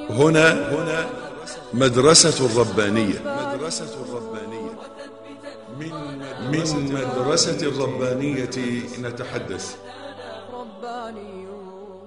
هنا هنا مدرسة الربانية مدرسة الربانية من من مدرسة الربانية نتحدث ربانيون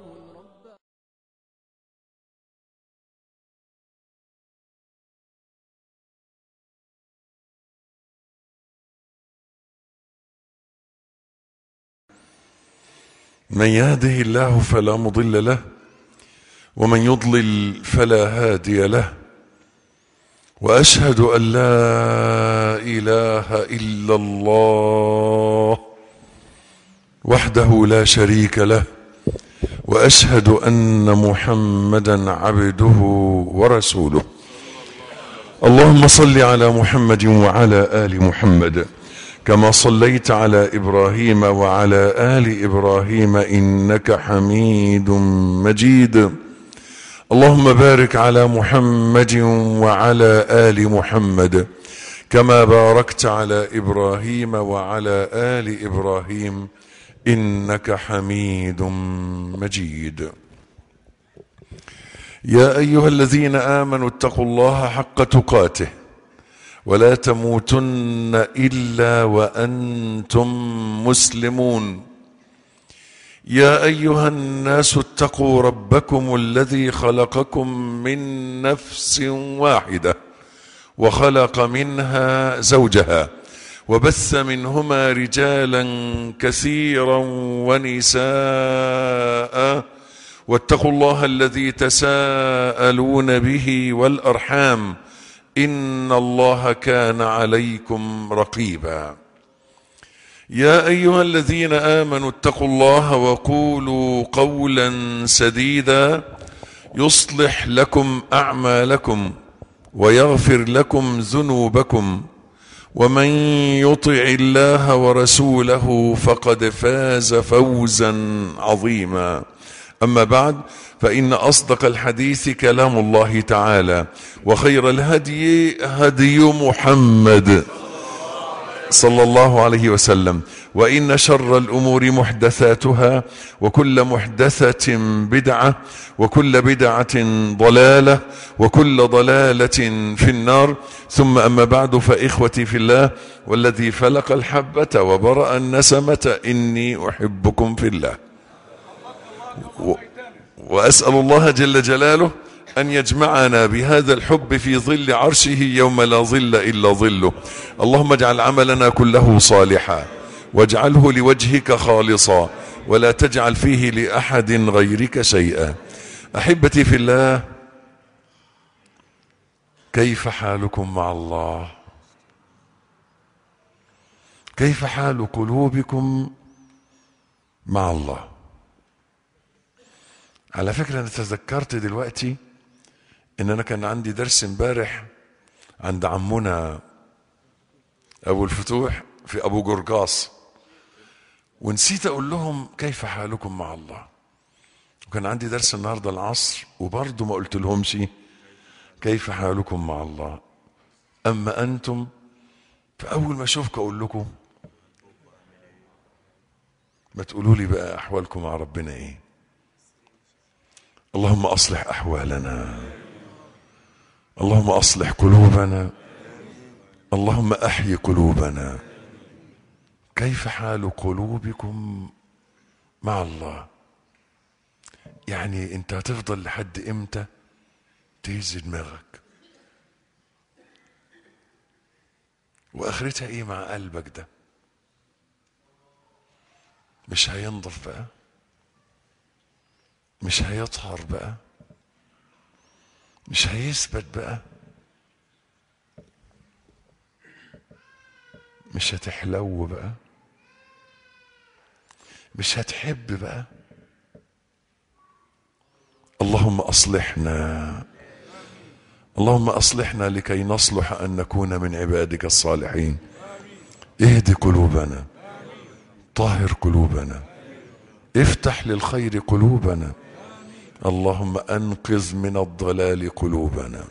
من يهده الله فلا مضل له ومن يضلل فلا هادي له واشهد ان لا اله الا الله وحده لا شريك له واشهد ان محمدا عبده ورسوله اللهم صل على محمد وعلى ال محمد كما صليت على ابراهيم وعلى ال ابراهيم انك حميد مجيد اللهم بارك على محمد وعلى ال محمد كما باركت على ابراهيم وعلى ال ابراهيم انك حميد مجيد يا ايها الذين امنوا اتقوا الله حق تقاته ولا تموتن الا وانتم مسلمون يا ايها الناس اتقوا ربكم الذي خلقكم من نفس واحده وخلق منها زوجها وبث منهما رجالا كثيرا ونساء واتقوا الله الذي تساءلون به والارحام ان الله كان عليكم رقيبا يا ايها الذين امنوا اتقوا الله وقولوا قولا سديدا يصلح لكم اعمالكم ويغفر لكم ذنوبكم ومن يطع الله ورسوله فقد فاز فوزا عظيما اما بعد فان اصدق الحديث كلام الله تعالى وخير الهدي هدي محمد صلى الله عليه وسلم وان شر الامور محدثاتها وكل محدثه بدعه وكل بدعه ضلاله وكل ضلاله في النار ثم اما بعد فاخوتي في الله والذي فلق الحبه وبرا النسمه اني احبكم في الله و- واسال الله جل جلاله ان يجمعنا بهذا الحب في ظل عرشه يوم لا ظل الا ظله اللهم اجعل عملنا كله صالحا واجعله لوجهك خالصا ولا تجعل فيه لاحد غيرك شيئا احبتي في الله كيف حالكم مع الله كيف حال قلوبكم مع الله على فكرة أنا تذكرت دلوقتي إن أنا كان عندي درس امبارح عند عمنا أبو الفتوح في أبو جرجاس ونسيت أقول لهم كيف حالكم مع الله وكان عندي درس النهاردة العصر وبرضه ما قلت لهمش كيف حالكم مع الله أما أنتم فأول ما أشوفك أقول لكم ما تقولوا لي بقى أحوالكم مع ربنا إيه اللهم اصلح احوالنا اللهم اصلح قلوبنا اللهم احي قلوبنا كيف حال قلوبكم مع الله يعني انت هتفضل لحد امتى تهز دماغك واخرتها ايه مع قلبك ده مش هينضف بقى مش هيطهر بقى مش هيثبت بقى مش هتحلو بقى مش هتحب بقى اللهم اصلحنا اللهم اصلحنا لكي نصلح ان نكون من عبادك الصالحين اهد قلوبنا طهر قلوبنا افتح للخير قلوبنا اللهم انقذ من الضلال قلوبنا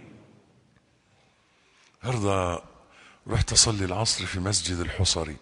النهارده رحت اصلي العصر في مسجد الحصري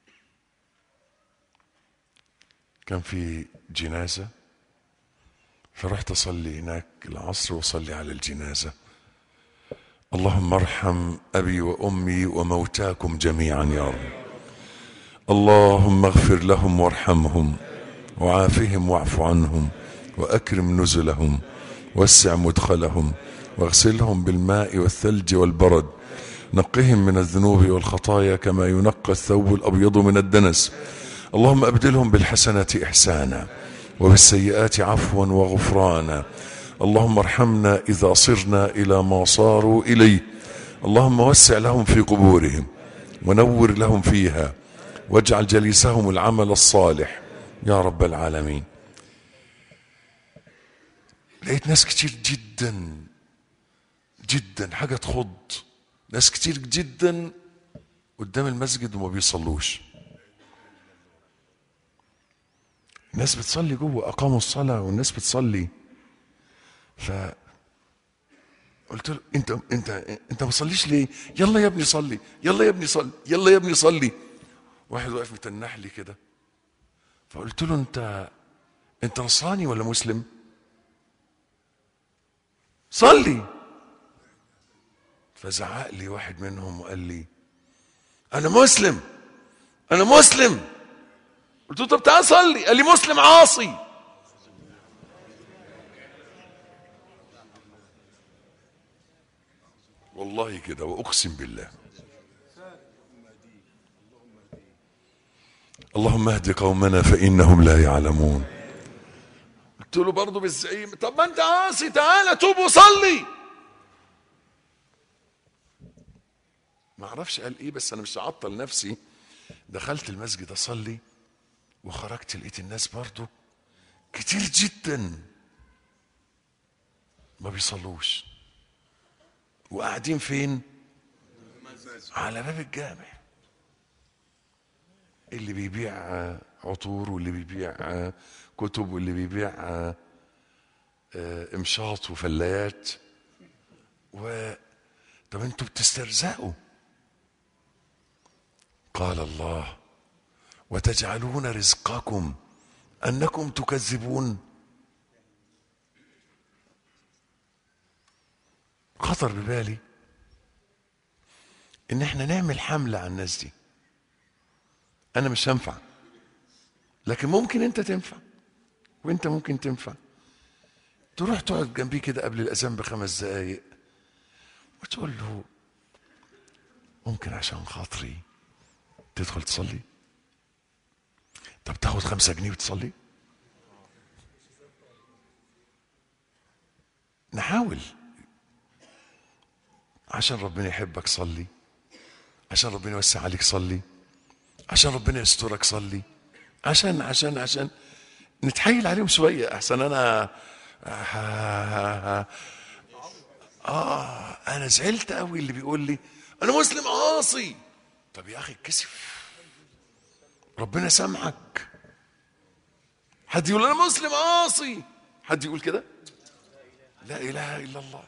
كان في جنازه فرحت اصلي هناك العصر واصلي على الجنازه اللهم ارحم ابي وامي وموتاكم جميعا يا رب اللهم اغفر لهم وارحمهم وعافهم واعف عنهم واكرم نزلهم وسع مدخلهم واغسلهم بالماء والثلج والبرد نقهم من الذنوب والخطايا كما ينقى الثوب الابيض من الدنس اللهم ابدلهم بالحسنات احسانا وبالسيئات عفوا وغفرانا اللهم ارحمنا اذا صرنا الى ما صاروا اليه اللهم وسع لهم في قبورهم ونور لهم فيها واجعل جليسهم العمل الصالح يا رب العالمين لقيت ناس كتير جدا جدا حاجة تخض ناس كتير جدا قدام المسجد وما بيصلوش الناس بتصلي جوه أقاموا الصلاة والناس بتصلي ف قلت له انت انت انت ما بتصليش ليه؟ يلا يا ابني صلي، يلا يا ابني صلي، يلا يا ابني صلي. واحد واقف متنح لي كده فقلت له انت انت نصراني ولا مسلم؟ صلي فزعق لي واحد منهم وقال لي انا مسلم انا مسلم قلت له طب تعال صلي قال لي مسلم عاصي والله كده واقسم بالله اللهم اهد قومنا فانهم لا يعلمون قلت له برضه بالزعيم طب ما انت عاصي تعالى توب وصلي ما اعرفش قال ايه بس انا مش هعطل نفسي دخلت المسجد اصلي وخرجت لقيت الناس برضه كتير جدا ما بيصلوش وقاعدين فين على باب الجامع اللي بيبيع عطور واللي بيبيع كتب واللي بيبيع امشاط وفلايات و طب انتوا بتسترزقوا قال الله وتجعلون رزقكم انكم تكذبون خطر ببالي ان احنا نعمل حمله على الناس دي انا مش هنفع لكن ممكن انت تنفع وانت ممكن تنفع تروح تقعد جنبيه كده قبل الاذان بخمس دقايق وتقول له ممكن عشان خاطري تدخل تصلي طب تاخد خمسة جنيه وتصلي نحاول عشان ربنا يحبك صلي عشان ربنا يوسع عليك صلي عشان ربنا يسترك صلي عشان عشان عشان نتحايل عليهم شوية أحسن أنا آه أنا زعلت قوي اللي بيقول لي أنا مسلم عاصي طب يا أخي اتكسف ربنا سامحك حد يقول أنا مسلم عاصي حد يقول كده لا إله إلا الله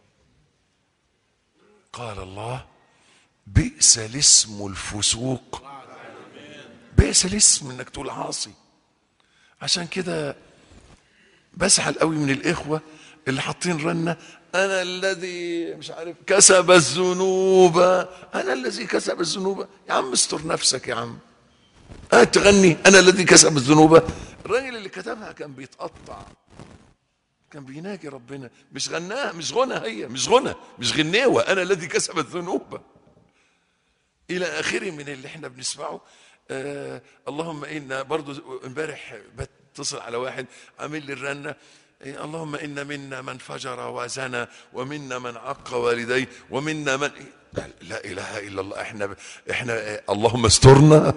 قال الله بئس الاسم الفسوق بئس الاسم انك تقول عاصي عشان كده بزعل قوي من الاخوه اللي حاطين رنه انا الذي مش عارف كسب الذنوب انا الذي كسب الذنوب يا عم استر نفسك يا عم أه تغني انا الذي كسب الذنوب الراجل اللي كتبها كان بيتقطع كان بيناجي ربنا مش غناها مش غنى هي مش غنى مش غنيوه انا الذي كسب الذنوب الى اخره من اللي احنا بنسمعه آه اللهم انا برضو امبارح بتصل على واحد عامل لي الرنه إيه اللهم ان منا من فجر وزنى ومنا من عق والديه ومنا من لا اله الا الله احنا احنا اللهم استرنا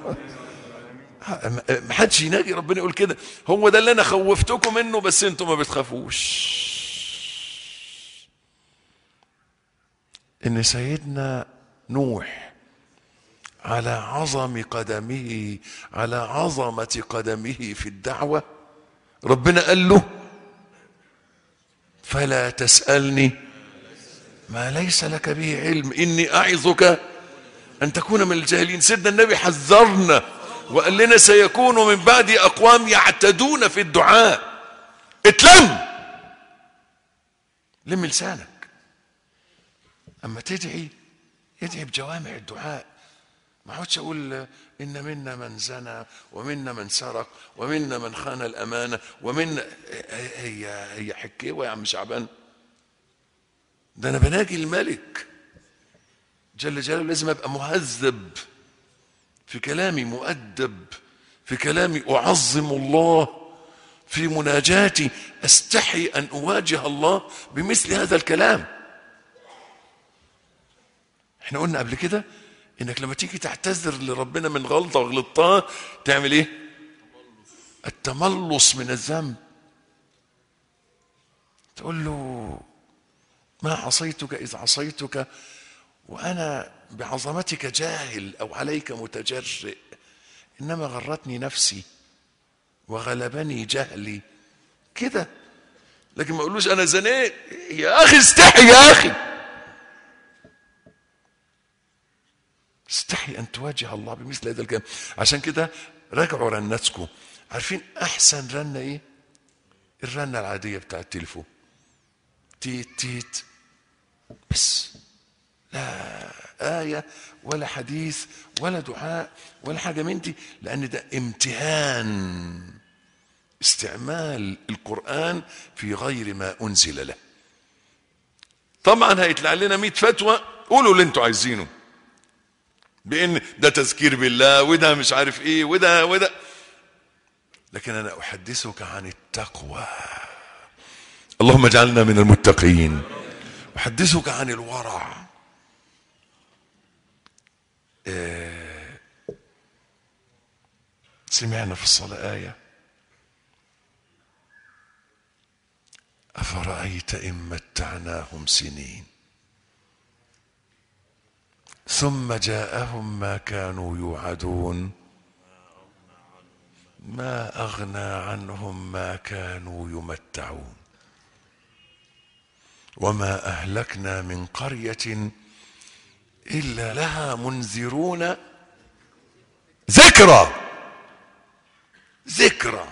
ما حدش يناجي ربنا يقول كده هو ده اللي انا خوفتكم منه بس انتم ما بتخافوش ان سيدنا نوح على عظم قدمه على عظمة قدمه في الدعوة ربنا قال له فلا تسألني ما ليس لك به علم إني أعظك أن تكون من الجاهلين سيدنا النبي حذرنا وقال لنا سيكون من بعد أقوام يعتدون في الدعاء اتلم لم لسانك اما تدعي ادعي بجوامع الدعاء ما اقعدش اقول ان منا من زنى ومنا من سرق ومنا من خان الامانه ومنا هي هي حكيوه يا عم شعبان ده انا بناجي الملك جل جلاله لازم ابقى مهذب في كلامي مؤدب في كلامي اعظم الله في مناجاتي استحي ان اواجه الله بمثل هذا الكلام احنا قلنا قبل كده انك لما تيجي تعتذر لربنا من غلطه وغلطتها تعمل ايه التملص من الذنب تقول له ما عصيتك اذ عصيتك وانا بعظمتك جاهل او عليك متجرئ انما غرتني نفسي وغلبني جهلي كده لكن ما اقولوش انا زنيت يا اخي استحي يا اخي استحي ان تواجه الله بمثل هذا الكلام عشان كده راجعوا رنتكم عارفين احسن رنه ايه الرنه العاديه بتاع التليفون تيت تيت بس لا آية ولا حديث ولا دعاء ولا حاجة من دي لأن ده امتهان استعمال القرآن في غير ما أنزل له طبعا هيطلع لنا 100 فتوى قولوا اللي انتوا عايزينه بان ده تذكير بالله وده مش عارف ايه وده وده لكن انا احدثك عن التقوى اللهم اجعلنا من المتقين احدثك عن الورع آه سمعنا في الصلاه ايه افرايت ان متعناهم سنين ثم جاءهم ما كانوا يوعدون ما اغنى عنهم ما كانوا يمتعون وما اهلكنا من قريه الا لها منذرون ذكرى ذكرى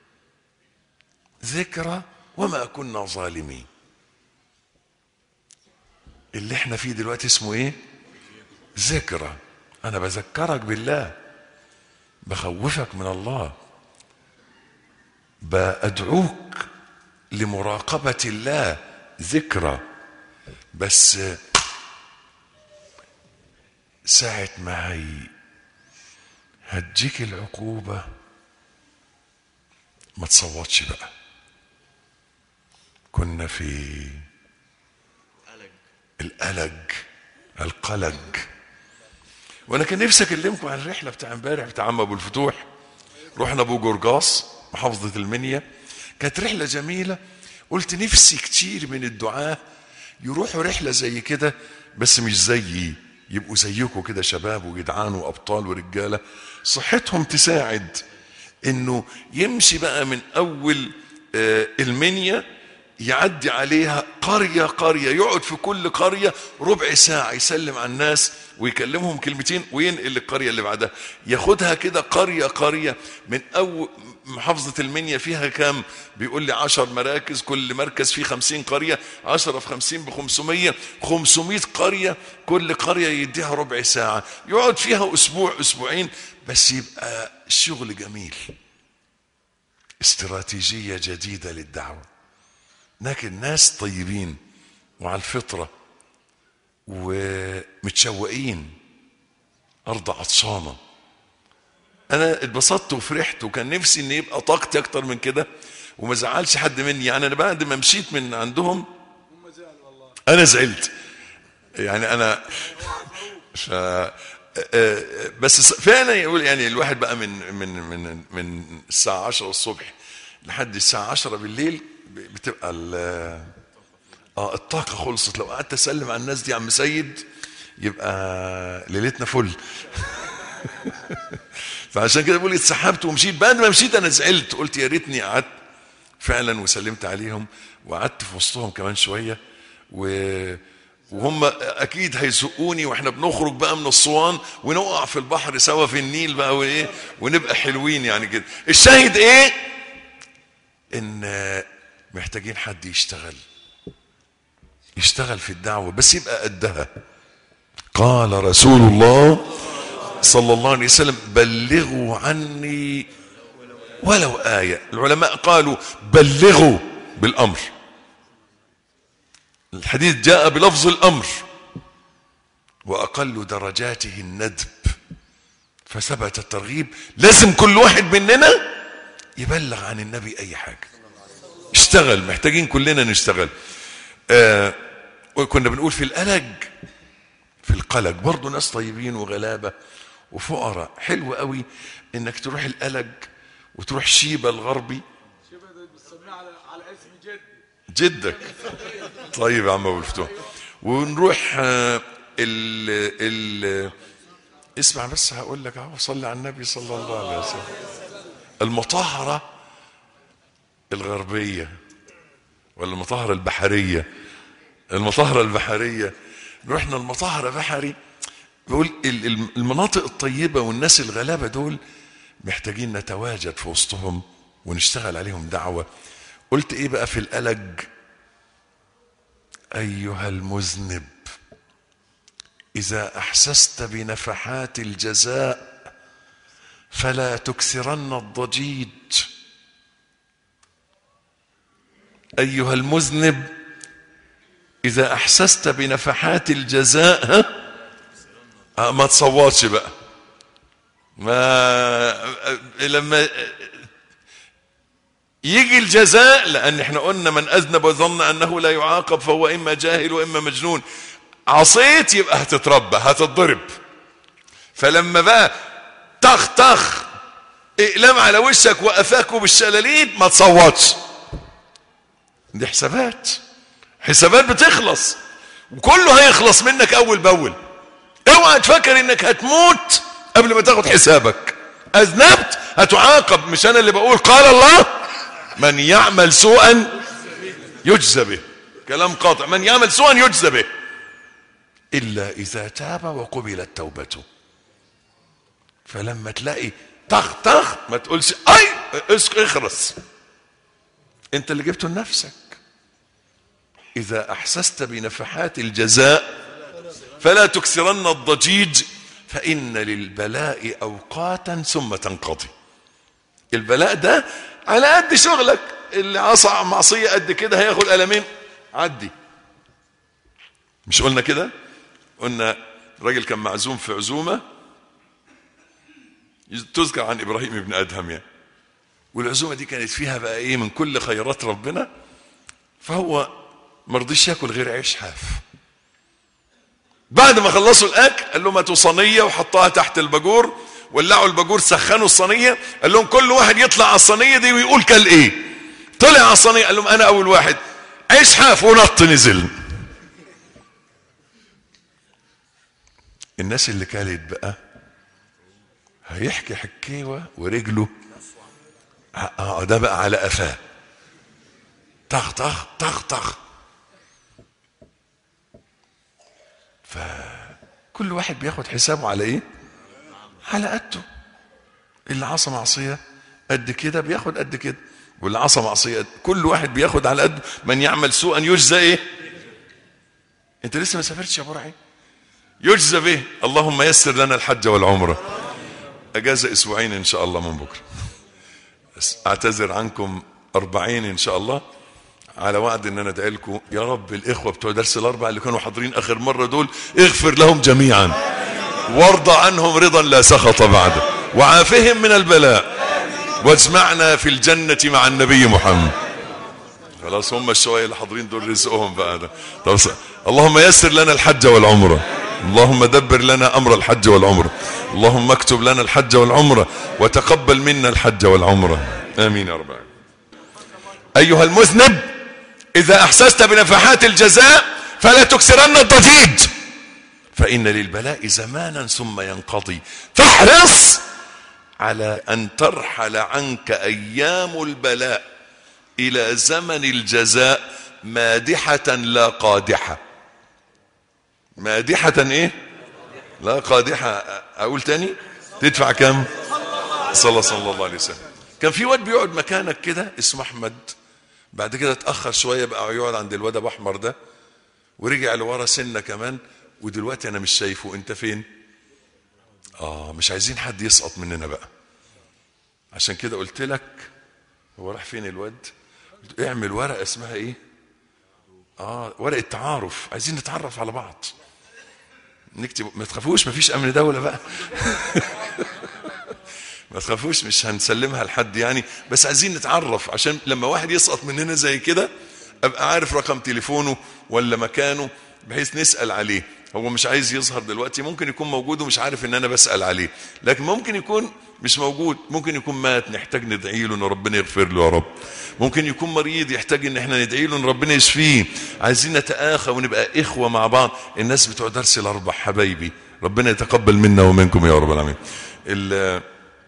ذكرى وما كنا ظالمين اللي احنا فيه دلوقتي اسمه ايه ذكرى انا بذكرك بالله بخوفك من الله بادعوك لمراقبه الله ذكرى بس ساعة ما هي هتجيك العقوبة ما تصوتش بقى كنا في القلق القلق وانا كان نفسي اكلمكم عن الرحله بتاع امبارح بتاع عم ابو الفتوح رحنا ابو جرجاس محافظه المنيا كانت رحله جميله قلت نفسي كتير من الدعاه يروحوا رحله زي كده بس مش زيي يبقوا زيكم كده شباب وجدعان وابطال ورجاله صحتهم تساعد انه يمشي بقى من اول آه المنيا يعدي عليها قرية قرية يقعد في كل قرية ربع ساعة يسلم على الناس ويكلمهم كلمتين وينقل للقرية اللي بعدها ياخدها كده قرية قرية من أول محافظة المنيا فيها كام بيقول لي عشر مراكز كل مركز فيه خمسين قرية عشرة في خمسين بخمسمية خمسمية قرية كل قرية يديها ربع ساعة يقعد فيها أسبوع أسبوعين بس يبقى الشغل جميل استراتيجية جديدة للدعوة لكن ناس طيبين وعلى الفطرة ومتشوقين أرض عطشانة أنا اتبسطت وفرحت وكان نفسي إن يبقى طاقتي أكتر من كده وما زعلش حد مني يعني أنا بعد ما مشيت من عندهم أنا زعلت يعني أنا ف بس فعلا يقول يعني الواحد بقى من من من من الساعة 10 الصبح لحد الساعة 10 بالليل بتبقى اه الطاقة خلصت لو قعدت اسلم على الناس دي يا عم سيد يبقى ليلتنا فل فعشان كده بقول اتسحبت ومشيت بعد ما مشيت انا زعلت قلت يا ريتني قعدت فعلا وسلمت عليهم وقعدت في وسطهم كمان شويه و وهم اكيد هيزقوني واحنا بنخرج بقى من الصوان ونقع في البحر سوا في النيل بقى وايه ونبقى حلوين يعني كده الشاهد ايه ان محتاجين حد يشتغل يشتغل في الدعوة بس يبقى قدها قال رسول الله صلى الله عليه وسلم بلغوا عني ولو آية العلماء قالوا بلغوا بالأمر الحديث جاء بلفظ الأمر وأقل درجاته الندب فثبت الترغيب لازم كل واحد مننا يبلغ عن النبي أي حاجة اشتغل محتاجين كلنا نشتغل آه وكنا بنقول في الألج في القلق برضه ناس طيبين وغلابة وفقراء حلو قوي انك تروح الألج وتروح شيبة الغربي شبه ده بتسميه على على اسم جدي جدك طيب يا عم ابو الفتوح ونروح آه، ال ال اسمع بس هقول لك اهو صلي على النبي صلى الله عليه وسلم المطهرة الغربية ولا المطهرة البحرية المطهرة البحرية رحنا المطهرة بحري بقول ال- ال- المناطق الطيبة والناس الغلابة دول محتاجين نتواجد في وسطهم ونشتغل عليهم دعوة قلت ايه بقى في الألج أيها المذنب إذا أحسست بنفحات الجزاء فلا تكثرن الضجيج أيها المذنب إذا أحسست بنفحات الجزاء ها آه، ما تصوتش بقى ما لما يجي الجزاء لان احنا قلنا من اذنب وظن انه لا يعاقب فهو اما جاهل واما مجنون عصيت يبقى هتتربى هتتضرب فلما بقى طخ طخ اقلام على وشك وقفاك بالشلاليت ما تصوتش دي حسابات حسابات بتخلص وكله هيخلص منك اول باول اوعى تفكر انك هتموت قبل ما تاخد حسابك اذنبت هتعاقب مش انا اللي بقول قال الله من يعمل سوءا يجزى به كلام قاطع من يعمل سوءا يجزى به الا اذا تاب وقبلت توبته فلما تلاقي طخ طخ ما تقولش اي اسك اخرس انت اللي جبته لنفسك اذا احسست بنفحات الجزاء فلا تكثرن الضجيج فإن للبلاء أوقاتا ثم تنقضي البلاء ده على قد شغلك اللي عصى معصية قد كده هياخد قلمين عدي مش قلنا كده قلنا راجل كان معزوم في عزومة تذكر عن إبراهيم بن أدهم يعني والعزومة دي كانت فيها بقى إيه من كل خيرات ربنا فهو مرضيش ياكل غير عيش حاف بعد ما خلصوا الاكل قال لهم هاتوا صينيه وحطها تحت الباجور ولعوا الباجور سخنوا الصينيه قال لهم كل واحد يطلع على الصينيه دي ويقول كل ايه طلع على الصينيه قال لهم انا اول واحد عيش حاف ونط نزل الناس اللي كانت بقى هيحكي حكيوه ورجله اه ده بقى على قفاه طخ طخ طخ طخ كل واحد بياخد حسابه على ايه على قده اللي عصى معصيه قد كده بياخد قد كده واللي عصى معصيه قد كل واحد بياخد على قده من يعمل سوءا يجزى ايه انت لسه ما سافرتش يا برعي يجزى به اللهم يسر لنا الحج والعمره اجازه اسبوعين ان شاء الله من بكره بس اعتذر عنكم أربعين ان شاء الله على وعد ان انا ادعي لكم يا رب الاخوه بتوع درس الاربع اللي كانوا حاضرين اخر مره دول اغفر لهم جميعا وارضى عنهم رضا لا سخط بعده وعافهم من البلاء واجمعنا في الجنه مع النبي محمد خلاص هم الشويه اللي حاضرين دول رزقهم بقى ده طب س- اللهم يسر لنا الحج والعمره اللهم دبر لنا امر الحج والعمره اللهم اكتب لنا الحج والعمره وتقبل منا الحج والعمره امين يا رب العالمين ايها المذنب اذا احسست بنفحات الجزاء فلا تكسرن الضجيج فان للبلاء زمانا ثم ينقضي فاحرص على ان ترحل عنك ايام البلاء الى زمن الجزاء مادحه لا قادحه مادحه ايه لا قادحه اقول تاني تدفع كم صلى صلى الله عليه وسلم كان في واد بيقعد مكانك كده اسمه احمد بعد كده اتاخر شويه بقى يقعد عند الواد ابو احمر ده ورجع لورا سنه كمان ودلوقتي انا مش شايفه انت فين اه مش عايزين حد يسقط مننا بقى عشان كده قلت لك هو راح فين الواد قلت له اعمل ورقه اسمها ايه اه ورقه تعارف عايزين نتعرف على بعض نكتب ما تخافوش مفيش امن دوله بقى ما تخافوش مش هنسلمها لحد يعني بس عايزين نتعرف عشان لما واحد يسقط مننا زي كده ابقى عارف رقم تليفونه ولا مكانه بحيث نسال عليه هو مش عايز يظهر دلوقتي ممكن يكون موجود ومش عارف ان انا بسال عليه لكن ممكن يكون مش موجود ممكن يكون مات نحتاج ندعي له ان ربنا يغفر له يا رب ممكن يكون مريض يحتاج ان احنا ندعي له ان ربنا يشفيه عايزين نتآخى ونبقى اخوه مع بعض الناس بتوع درس الاربع حبايبي ربنا يتقبل منا ومنكم يا رب العالمين ال-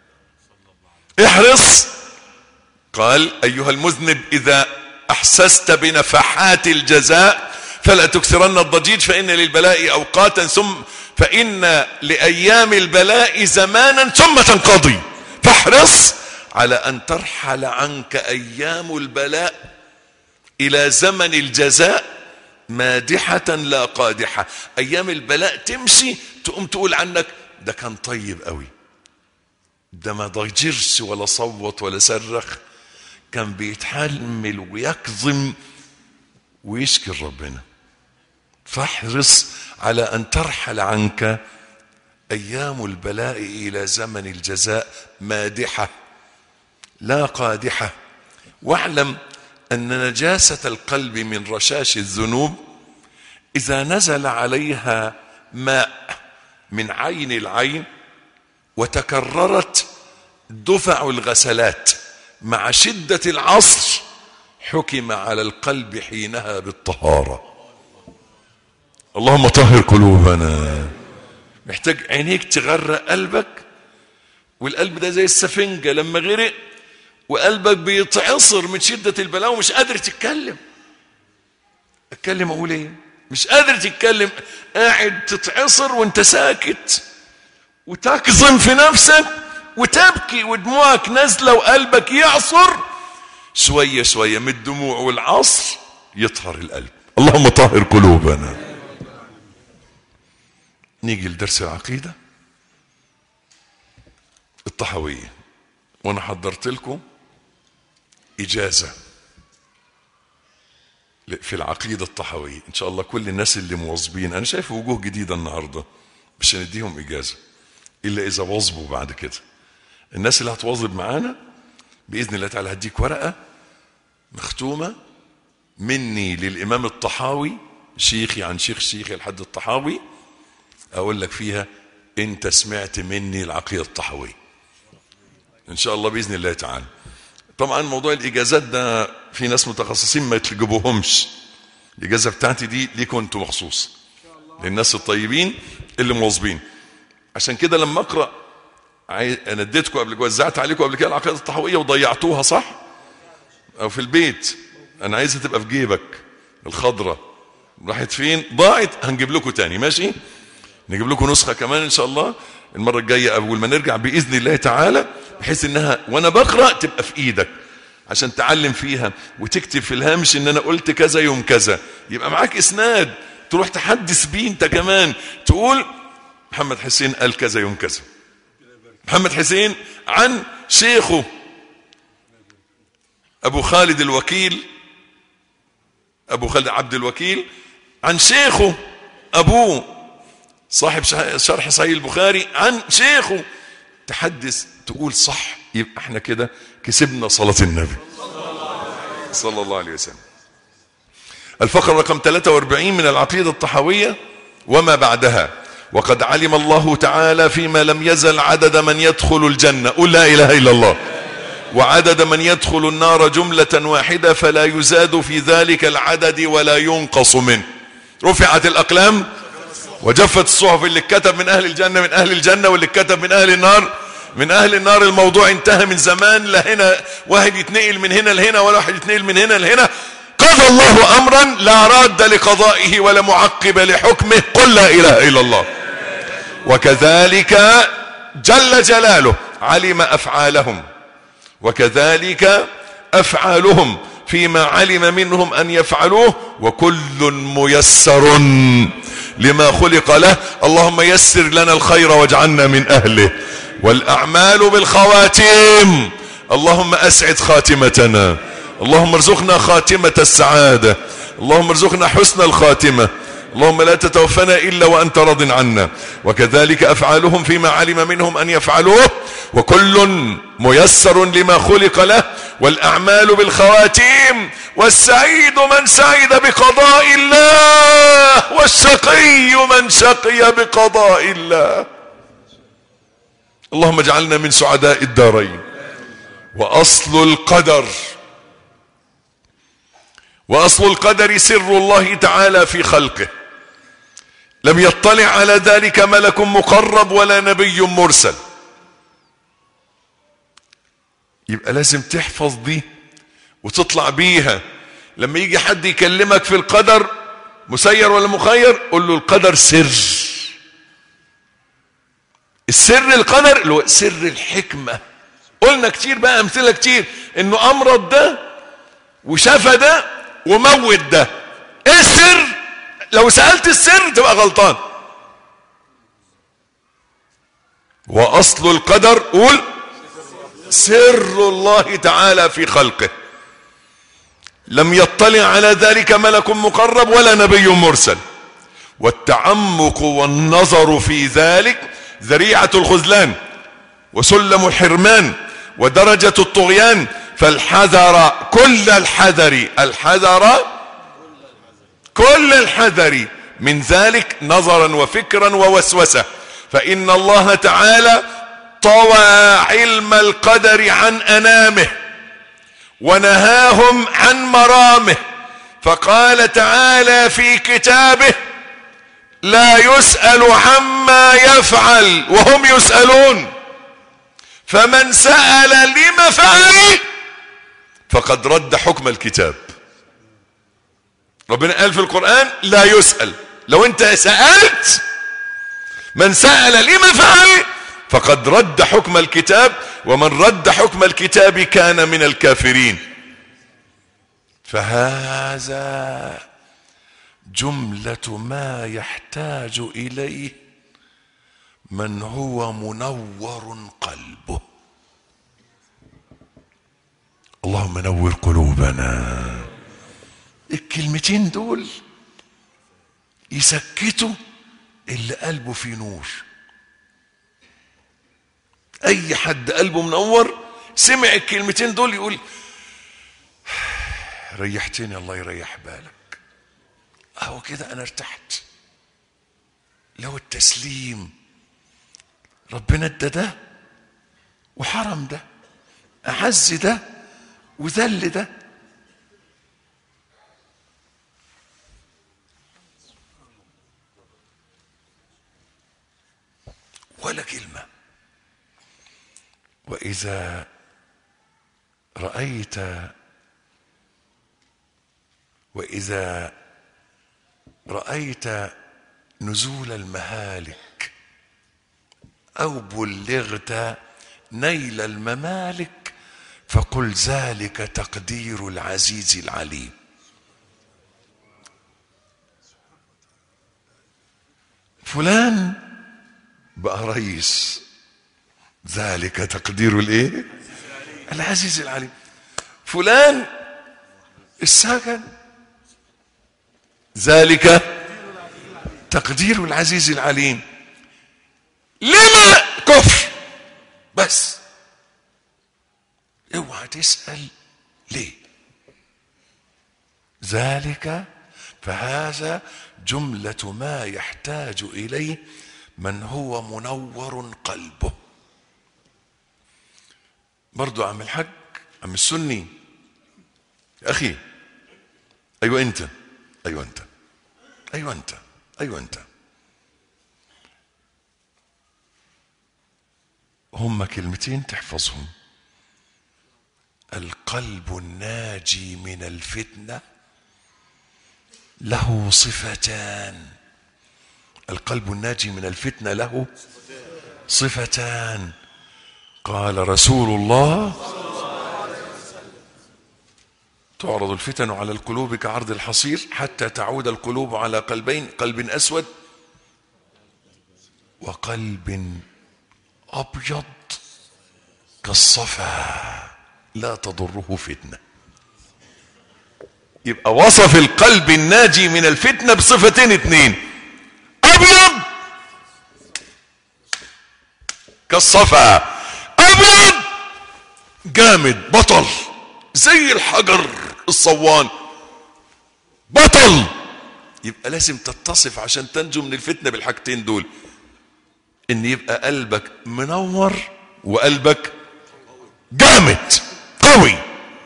احرص قال ايها المذنب اذا احسست بنفحات الجزاء فلا تكثرن الضجيج فان للبلاء اوقاتا ثم فان لايام البلاء زمانا ثم تنقضي فاحرص على ان ترحل عنك ايام البلاء الى زمن الجزاء مادحة لا قادحة ايام البلاء تمشي تقوم تقول عنك ده كان طيب قوي ده ما ضجرش ولا صوت ولا صرخ كان بيتحمل ويكظم ويشكي ربنا فاحرص على ان ترحل عنك ايام البلاء الى زمن الجزاء مادحه لا قادحه واعلم ان نجاسه القلب من رشاش الذنوب اذا نزل عليها ماء من عين العين وتكررت دفع الغسلات مع شدة العصر حكم على القلب حينها بالطهارة اللهم طهر قلوبنا محتاج عينيك تغرق قلبك والقلب ده زي السفنجة لما غرق وقلبك بيتعصر من شدة البلاء ومش قادر تتكلم اتكلم اقول ايه مش قادر تتكلم قاعد تتعصر وانت ساكت وتكظم في نفسك وتبكي ودموعك نازله وقلبك يعصر شويه شويه من الدموع والعصر يطهر القلب اللهم طهر قلوبنا نيجي لدرس العقيده الطحويه وانا حضرت لكم اجازه في العقيده الطحويه ان شاء الله كل الناس اللي مواظبين انا شايف وجوه جديده النهارده مش هنديهم اجازه الا اذا واظبوا بعد كده الناس اللي هتواظب معانا باذن الله تعالى هديك ورقه مختومه مني للامام الطحاوي شيخي عن شيخ شيخي الحد الطحاوي اقول لك فيها انت سمعت مني العقيده الطحاويه ان شاء الله باذن الله تعالى طبعا موضوع الاجازات ده في ناس متخصصين ما تجيبوهمش الاجازه بتاعتي دي ليكم انتوا مخصوص للناس الطيبين اللي مواظبين عشان كده لما اقرا عاي... انا اديتكم قبل كده وزعت عليكم قبل كده العقيده الطحاويه وضيعتوها صح؟ او في البيت انا عايزها تبقى في جيبك الخضره راحت فين؟ ضاعت هنجيب لكم تاني ماشي؟ نجيب لكم نسخه كمان ان شاء الله المره الجايه اول ما نرجع باذن الله تعالى بحيث انها وانا بقرا تبقى في ايدك عشان تعلم فيها وتكتب في الهامش ان انا قلت كذا يوم كذا يبقى معاك اسناد تروح تحدث بيه انت كمان تقول محمد حسين قال كذا يوم كذا محمد حسين عن شيخه ابو خالد الوكيل ابو خالد عبد الوكيل عن شيخه ابوه صاحب شرح صحيح البخاري عن شيخه تحدث تقول صح يبقى احنا كده كسبنا صلاة النبي صلى الله عليه وسلم الفقرة رقم 43 من العقيدة الطحاوية وما بعدها وقد علم الله تعالى فيما لم يزل عدد من يدخل الجنة قل لا إله إلا الله وعدد من يدخل النار جملة واحدة فلا يزاد في ذلك العدد ولا ينقص منه رفعت الأقلام وجفت الصحف اللي اتكتب من أهل الجنة من أهل الجنة واللي اتكتب من أهل النار من أهل النار الموضوع انتهى من زمان لا هنا واحد يتنقل من هنا لهنا ولا واحد يتنقل من هنا لهنا قضى الله أمرا لا راد لقضائه ولا معقب لحكمه قل لا إله إلا الله وكذلك جل جلاله علم أفعالهم وكذلك أفعالهم فيما علم منهم أن يفعلوه وكل ميسر لما خلق له اللهم يسر لنا الخير واجعلنا من أهله والأعمال بالخواتيم اللهم أسعد خاتمتنا اللهم ارزقنا خاتمة السعادة اللهم ارزقنا حسن الخاتمة اللهم لا تتوفنا إلا وأنت راض عنا وكذلك أفعالهم فيما علم منهم أن يفعلوه وكل ميسر لما خلق له والأعمال بالخواتيم والسعيد من سعد بقضاء الله والشقي من شقي بقضاء الله اللهم اجعلنا من سعداء الدارين وأصل القدر وأصل القدر سر الله تعالى في خلقه لم يطلع على ذلك ملك مقرب ولا نبي مرسل يبقى لازم تحفظ دي وتطلع بيها لما يجي حد يكلمك في القدر مسير ولا مخير قل له القدر سر السر القدر اللي هو سر الحكمة قلنا كتير بقى امثلة كتير انه امرض ده وشفى ده وموت ده ايه السر لو سألت السر تبقى غلطان واصل القدر قول سر الله تعالى في خلقه لم يطلع على ذلك ملك مقرب ولا نبي مرسل والتعمق والنظر في ذلك ذريعة الخذلان وسلم الحرمان ودرجة الطغيان فالحذر كل الحذر الحذر كل الحذر من ذلك نظرا وفكرا ووسوسة فإن الله تعالى طوى علم القدر عن أنامه ونهاهم عن مرامه فقال تعالى في كتابه لا يسأل عما يفعل وهم يسألون فمن سأل لم فعل فقد رد حكم الكتاب ربنا قال في القرآن لا يسأل لو انت سألت من سأل لم فعل فقد رد حكم الكتاب ومن رد حكم الكتاب كان من الكافرين فهذا جملة ما يحتاج إليه من هو منور قلبه اللهم نور قلوبنا الكلمتين دول يسكتوا اللي قلبه فيه نور اي حد قلبه منور سمع الكلمتين دول يقول ريحتني الله يريح بالك اهو كده انا ارتحت لو التسليم ربنا ادى ده وحرم ده اعز ده وذل ده ولا كلمه واذا رايت واذا رايت نزول المهالك او بلغت نيل الممالك فقل ذلك تقدير العزيز العليم فلان بقى رئيس ذلك تقدير الايه العزيز العليم فلان السكن ذلك تقدير العزيز العليم لما كفر بس اوعى تسأل ليه ذلك فهذا جملة ما يحتاج إليه من هو منور قلبه برضو عم الحج عم السني يا أخي أيوة أنت أيوة أنت أيوة أنت أيوة أنت هم كلمتين تحفظهم القلب الناجي من الفتنة له صفتان القلب الناجي من الفتنة له صفتان قال رسول الله تعرض الفتن على القلوب كعرض الحصير حتى تعود القلوب على قلبين قلب أسود وقلب أبيض كالصفا لا تضره فتنة يبقى وصف القلب الناجي من الفتنة بصفتين اتنين أبيض كالصفا أبيض جامد بطل زي الحجر الصوان بطل يبقى لازم تتصف عشان تنجو من الفتنة بالحاجتين دول ان يبقى قلبك منور وقلبك جامد قوي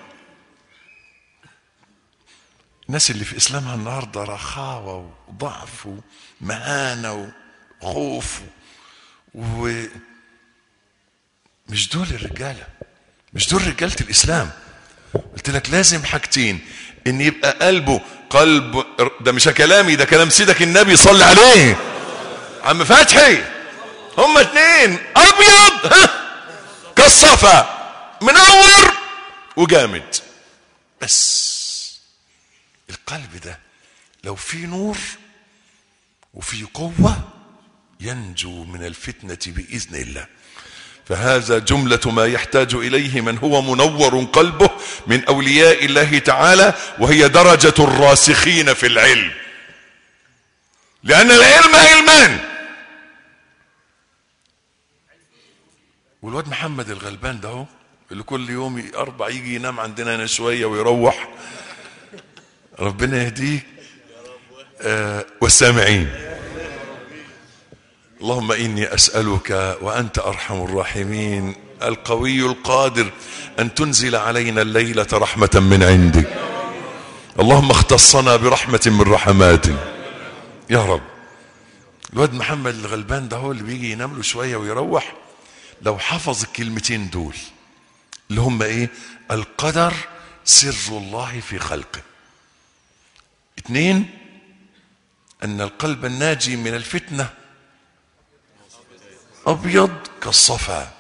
الناس اللي في اسلامها النهارده رخاوه وضعف ومهانه وخوف و مش دول الرجاله مش دول رجاله الاسلام قلت لك لازم حاجتين ان يبقى قلبه قلب ده مش كلامي ده كلام سيدك النبي صلى عليه عم فتحي هما اتنين ابيض ها كالصفا منور وجامد بس القلب ده لو في نور وفي قوة ينجو من الفتنة بإذن الله فهذا جملة ما يحتاج إليه من هو منور قلبه من أولياء الله تعالى وهي درجة الراسخين في العلم لأن العلم علمان والواد محمد الغلبان ده هو اللي كل يوم أربع يجي ينام عندنا هنا شوية ويروح ربنا يهديه آه والسامعين اللهم إني أسألك وأنت أرحم الراحمين القوي القادر أن تنزل علينا الليلة رحمة من عندك اللهم اختصنا برحمة من رحماتك يا رب الواد محمد الغلبان ده هو اللي بيجي ينام له شوية ويروح لو حفظ الكلمتين دول اللي هم ايه القدر سر الله في خلقه اثنين ان القلب الناجي من الفتنه ابيض كالصفا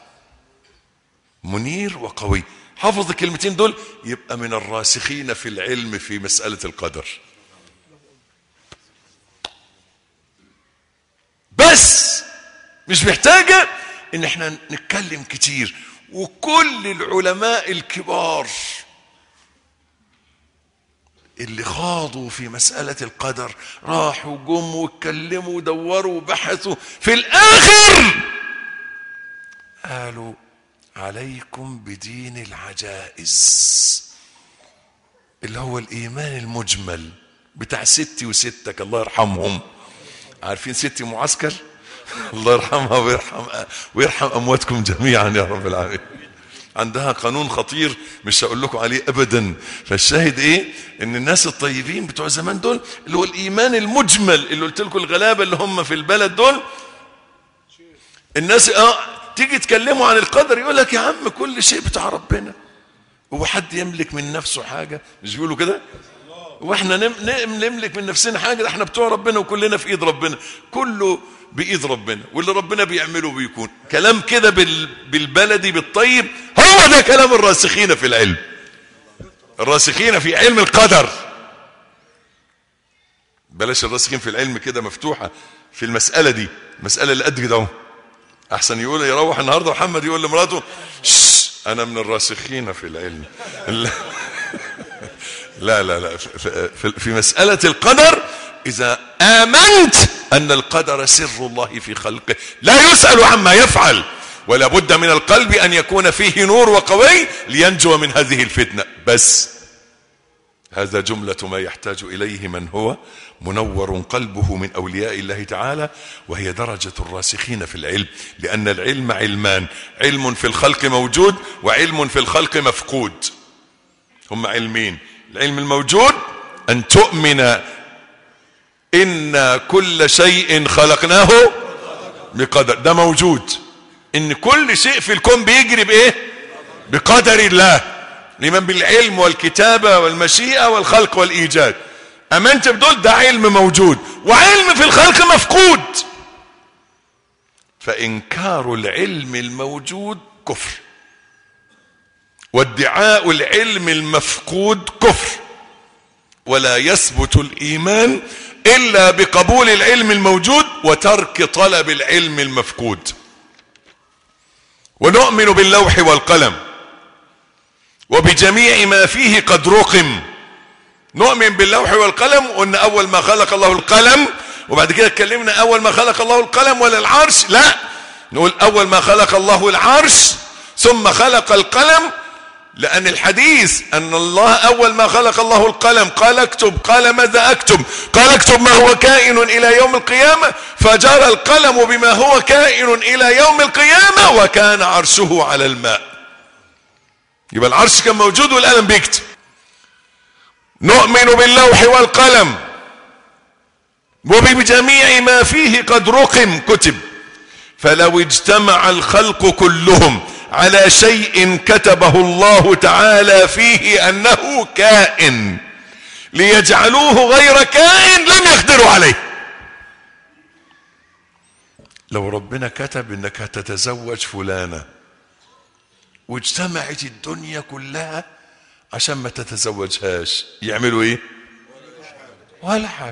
منير وقوي حفظ الكلمتين دول يبقى من الراسخين في العلم في مساله القدر بس مش محتاجه ان احنا نتكلم كتير وكل العلماء الكبار اللي خاضوا في مسألة القدر راحوا جم واتكلموا ودوروا وبحثوا في الآخر قالوا عليكم بدين العجائز اللي هو الإيمان المجمل بتاع ستي وستك الله يرحمهم عارفين ستي معسكر الله يرحمها ويرحم ويرحم امواتكم جميعا يا رب العالمين عندها قانون خطير مش هقول لكم عليه ابدا فالشاهد ايه ان الناس الطيبين بتوع زمان دول اللي هو الايمان المجمل اللي قلت لكم الغلابه اللي هم في البلد دول الناس اه تيجي تكلموا عن القدر يقول لك يا عم كل شيء بتاع ربنا هو حد يملك من نفسه حاجه مش بيقولوا كده واحنا نم نم نملك من نفسنا حاجه ده احنا بتوع ربنا وكلنا في ايد ربنا كله بايد ربنا واللي ربنا بيعمله بيكون كلام كده بال بالبلدي بالطيب هو ده كلام الراسخين في العلم الراسخين في علم القدر بلاش الراسخين في العلم كده مفتوحه في المساله دي المساله اللي قد كده اهو احسن يقول يروح النهارده محمد يقول لمراته انا من الراسخين في العلم لا لا لا في, في مسألة القدر إذا آمنت أن القدر سر الله في خلقه لا يسأل عما يفعل ولا بد من القلب أن يكون فيه نور وقوي لينجو من هذه الفتنة بس هذا جملة ما يحتاج إليه من هو منور قلبه من أولياء الله تعالى وهي درجة الراسخين في العلم لأن العلم علمان علم في الخلق موجود وعلم في الخلق مفقود هم علمين العلم الموجود أن تؤمن إن كل شيء خلقناه بقدر ده موجود إن كل شيء في الكون بيجري بإيه بقدر الله لمن بالعلم والكتابة والمشيئة والخلق والإيجاد أمنت بدول ده علم موجود وعلم في الخلق مفقود فإنكار العلم الموجود كفر وادعاء العلم المفقود كفر ولا يثبت الايمان الا بقبول العلم الموجود وترك طلب العلم المفقود ونؤمن باللوح والقلم وبجميع ما فيه قد رقم نؤمن باللوح والقلم وان اول ما خلق الله القلم وبعد كده اتكلمنا اول ما خلق الله القلم ولا العرش لا نقول اول ما خلق الله العرش ثم خلق القلم لأن الحديث أن الله أول ما خلق الله القلم قال اكتب قال ماذا أكتب قال اكتب ما هو كائن إلى يوم القيامة فجرى القلم بما هو كائن إلى يوم القيامة وكان عرشه على الماء يبقى العرش كان موجود والقلم بيكتب نؤمن باللوح والقلم وبجميع ما فيه قد رقم كتب فلو اجتمع الخلق كلهم على شيء كتبه الله تعالى فيه انه كائن ليجعلوه غير كائن لم يقدروا عليه لو ربنا كتب انك هتتزوج فلانه واجتمعت الدنيا كلها عشان ما تتزوجهاش يعملوا ايه ولا حاجه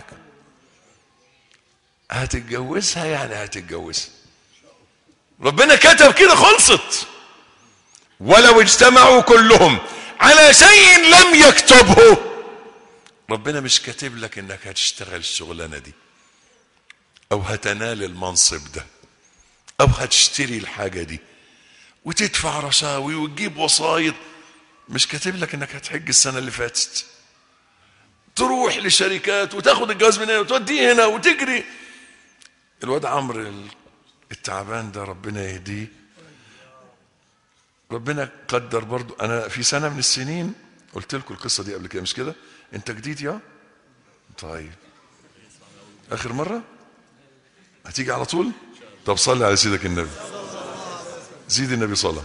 هتتجوزها يعني هتتجوزها ربنا كتب كده خلصت ولو اجتمعوا كلهم على شيء لم يكتبه ربنا مش كاتب لك انك هتشتغل الشغلانه دي او هتنال المنصب ده او هتشتري الحاجه دي وتدفع رشاوي وتجيب وسايط مش كاتب لك انك هتحج السنه اللي فاتت تروح لشركات وتاخد الجواز من هنا وتوديه هنا وتجري الواد عمرو التعبان ده ربنا يهديه ربنا قدر برضو انا في سنه من السنين قلت لكم القصه دي قبل كده مش كده انت جديد يا طيب اخر مره هتيجي على طول طب صلي على سيدك النبي زيد النبي صلاه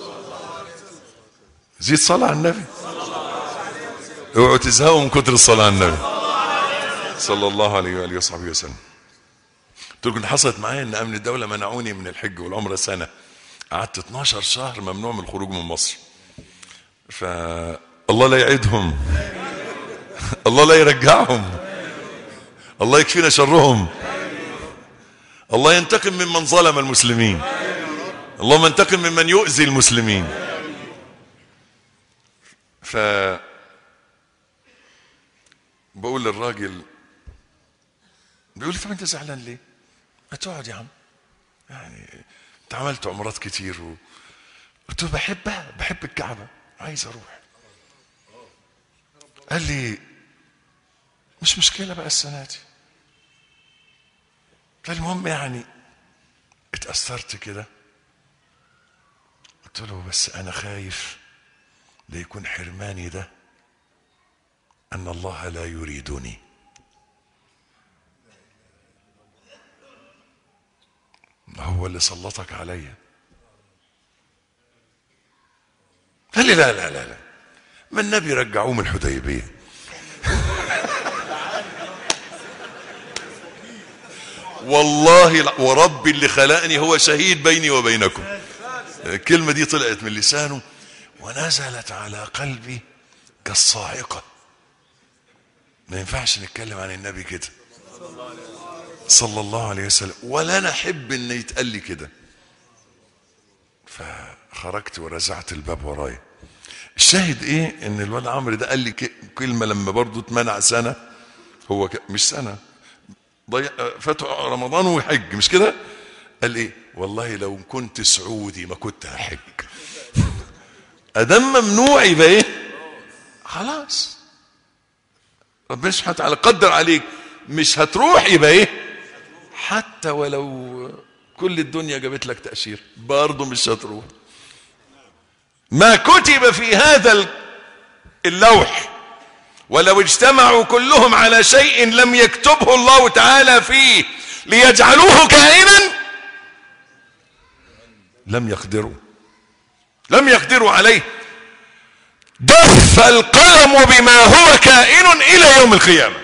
زيد صلاه على النبي اوعوا تزهقوا من كتر الصلاه على النبي صلى الله عليه واله وصحبه وسلم قلت لكم حصلت معايا ان امن الدوله منعوني من الحج والعمره سنه قعدت 12 شهر ممنوع من الخروج من مصر فالله لا يعيدهم الله لا يرجعهم الله يكفينا شرهم الله ينتقم ممن ظلم المسلمين اللهم انتقم ممن يؤذي المسلمين ف بقول للراجل بيقول لي طب انت زعلان ليه؟ ما تقعد يا عم يعني انت عملت عمرات كتير و... قلت له بحبها بحب الكعبة عايز اروح قال لي مش مشكلة بقى السنة دي فالمهم يعني اتأثرت كده قلت له بس انا خايف ليكون حرماني ده ان الله لا يريدني هو اللي سلطك عليا قال لي لا لا لا لا ما النبي رجعوه من الحديبيه والله وربي اللي خلقني هو شهيد بيني وبينكم الكلمة دي طلعت من لسانه ونزلت على قلبي كالصاعقة ما ينفعش نتكلم عن النبي كده صلى الله عليه وسلم ولا انا احب ان يتقال لي كده فخرجت ورزعت الباب ورايا الشاهد ايه ان الواد عمرو ده قال لي كلمه لما برضه اتمنع سنه هو ك... مش سنه ضيع فاتوا رمضان ويحج مش كده قال ايه والله لو كنت سعودي ما كنت هحج ادم ممنوع يبقى ايه خلاص ربنا سبحانه وتعالى قدر عليك مش هتروح يبقى ايه حتى ولو كل الدنيا جابت لك تأشير برضه مش هتروح ما كتب في هذا اللوح ولو اجتمعوا كلهم على شيء لم يكتبه الله تعالى فيه ليجعلوه كائنا لم يقدروا لم يقدروا عليه دف القلم بما هو كائن الى يوم القيامه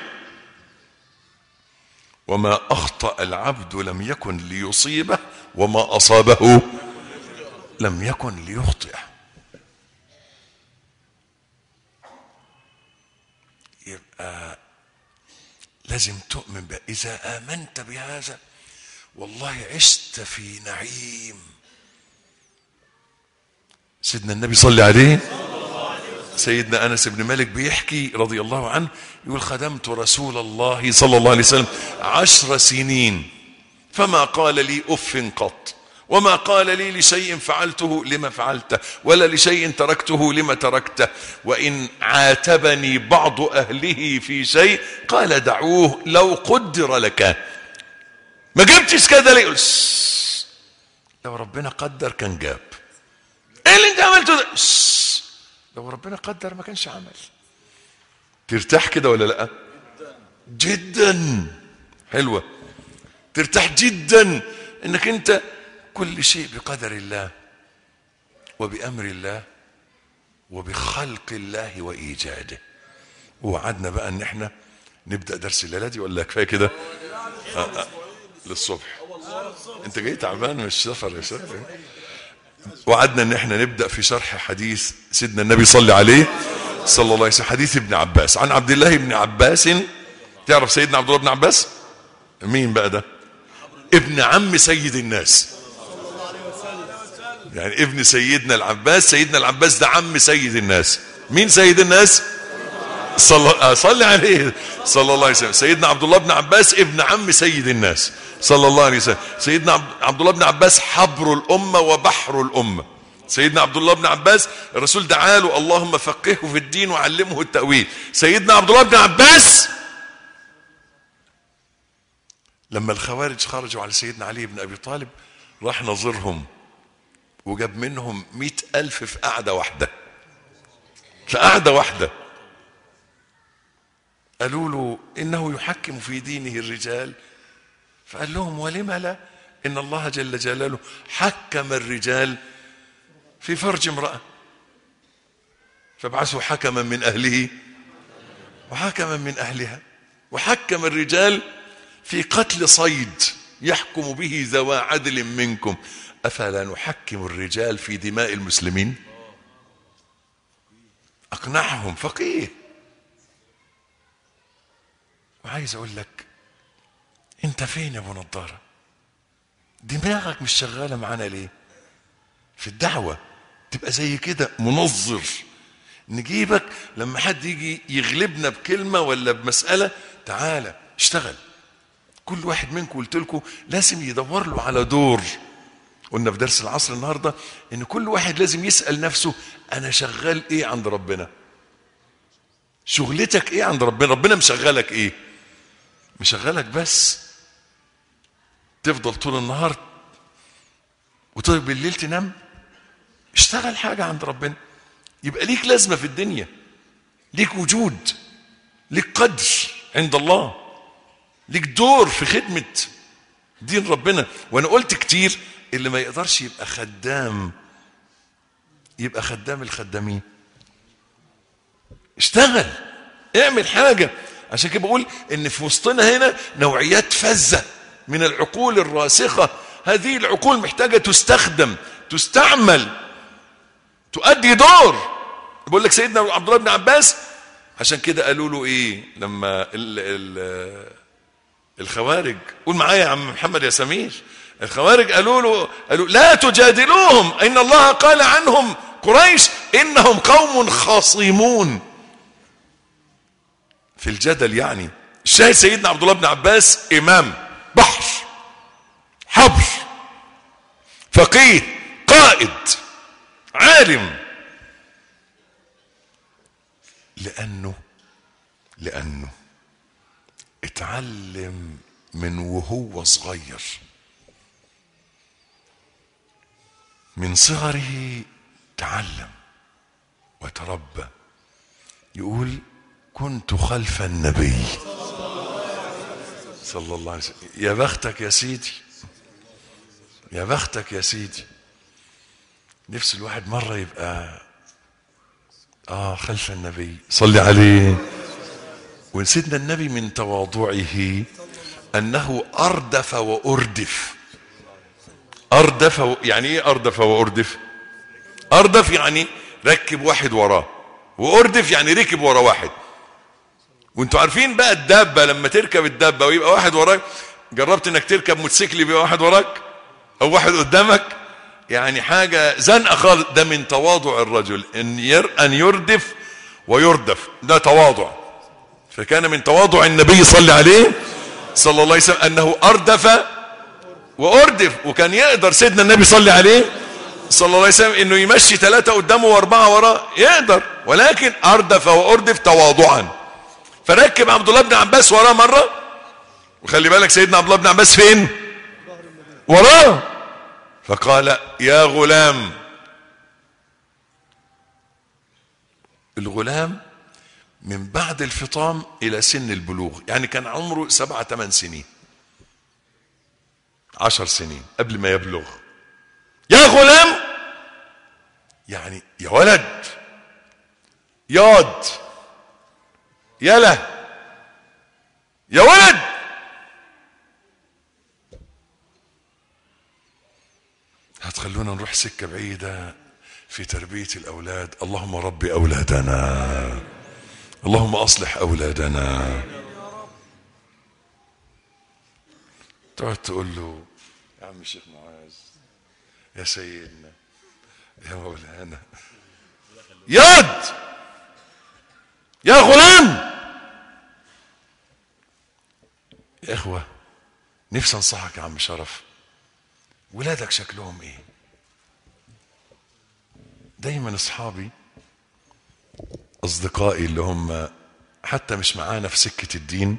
وما اخطا العبد لم يكن ليصيبه وما اصابه لم يكن ليخطئه لازم تؤمن بها إذا آمنت بهذا والله عشت في نعيم سيدنا النبي صلى عليه سيدنا أنس بن مالك بيحكي رضي الله عنه يقول خدمت رسول الله صلى الله عليه وسلم عشر سنين فما قال لي أف قط وما قال لي لشيء فعلته لما فعلته ولا لشيء تركته لما تركته وإن عاتبني بعض أهله في شيء قال دعوه لو قدر لك ما جبتش كده ليه يقول "سس". لو ربنا قدر كان جاب ايه اللي انت عملته ده "سس". لو ربنا قدر ما كانش عمل ترتاح كده ولا لا جدا حلوه ترتاح جدا انك انت كل شيء بقدر الله وبامر الله وبخلق الله وايجاده ووعدنا بقى ان احنا نبدا درس الليله دي ولا كفايه كده آه آه للصبح انت جاي تعبان من السفر يا شيخ وعدنا ان احنا نبدا في شرح حديث سيدنا النبي صلى عليه صلى الله عليه وسلم حديث ابن عباس عن عبد الله بن عباس تعرف سيدنا عبد الله بن عباس مين بقى ده ابن عم سيد الناس يعني ابن سيدنا العباس سيدنا العباس ده عم سيد الناس مين سيد الناس صلى آه، صلي عليه صلى الله عليه وسلم سيدنا عبد الله بن عباس ابن عم سيد الناس صلى الله عليه وسلم سيدنا عبد- عبد الله بن عباس حبر الأمة وبحر الأمة سيدنا عبد الله بن عباس الرسول دعا له اللهم فقهه في الدين وعلمه التأويل سيدنا عبد الله بن عباس لما الخوارج خرجوا على سيدنا علي بن أبي طالب راح نظرهم وجاب منهم مئة ألف في قعدة واحدة في قعدة واحدة قالوا له إنه يحكم في دينه الرجال فقال لهم ولم لا إن الله جل جلاله حكم الرجال في فرج امرأة فابعثوا حكما من أهله وحكما من أهلها وحكم الرجال في قتل صيد يحكم به ذوى عدل منكم أفلا نحكم الرجال في دماء المسلمين أقنعهم فقيه وعايز أقول لك أنت فين يا أبو نضارة دماغك مش شغالة معانا ليه في الدعوة تبقى زي كده منظر نجيبك لما حد يجي يغلبنا بكلمة ولا بمسألة تعالى اشتغل كل واحد منكم قلت لكم لازم يدور له على دور قلنا في درس العصر النهارده ان كل واحد لازم يسال نفسه انا شغال ايه عند ربنا شغلتك ايه عند ربنا ربنا مشغلك ايه مشغلك بس تفضل طول النهار وطيب بالليل تنام اشتغل حاجه عند ربنا يبقى ليك لازمه في الدنيا ليك وجود ليك قدر عند الله ليك دور في خدمه دين ربنا وانا قلت كتير اللي ما يقدرش يبقى خدام يبقى خدام الخدامين اشتغل اعمل حاجة عشان كده بقول ان في وسطنا هنا نوعيات فزة من العقول الراسخة هذه العقول محتاجة تستخدم تستعمل تؤدي دور بقول لك سيدنا عبد الله بن عباس عشان كده قالوا له ايه لما ال ال الخوارج قول معايا يا عم محمد يا سمير الخوارج قالوا له قالوا لا تجادلوهم ان الله قال عنهم قريش انهم قوم خصيمون في الجدل يعني الشاهد سيدنا عبد الله بن عباس امام بحر حبر فقيه قائد عالم لانه لانه اتعلم من وهو صغير من صغره تعلم وتربى يقول كنت خلف النبي صلى الله عليه وسلم يا بختك يا سيدي يا بختك يا سيدي نفس الواحد مرة يبقى آه خلف النبي صلي عليه وسيدنا النبي من تواضعه أنه أردف وأردف أردف و... يعني إيه أردف وأردف أردف يعني ركب واحد وراه وأردف يعني ركب ورا واحد وانتوا عارفين بقى الدابة لما تركب الدابة ويبقى واحد وراك جربت انك تركب موتوسيكل يبقى واحد وراك او واحد قدامك يعني حاجة زنقة خالص ده من تواضع الرجل ان ير ان يردف ويردف ده تواضع فكان من تواضع النبي صلى عليه صلى الله عليه وسلم انه اردف واردف وكان يقدر سيدنا النبي صلى عليه صلى الله عليه وسلم انه يمشي ثلاثة قدامه واربعة وراه يقدر ولكن اردف واردف تواضعا فركب عبد الله بن عباس وراه مرة وخلي بالك سيدنا عبد الله بن عباس فين وراه فقال يا غلام الغلام من بعد الفطام الى سن البلوغ يعني كان عمره سبعة ثمان سنين عشر سنين قبل ما يبلغ يا غلام يعني يا ولد ياض يلا يا ولد هتخلونا نروح سكة بعيدة في تربية الأولاد اللهم ربي أولادنا اللهم أصلح أولادنا تقعد تقول له يا عم الشيخ معاذ يا سيدنا يا مولانا ياد يا غلام يا إخوة نفسي أنصحك يا عم شرف ولادك شكلهم ايه دايما اصحابي اصدقائي اللي هم حتى مش معانا في سكة الدين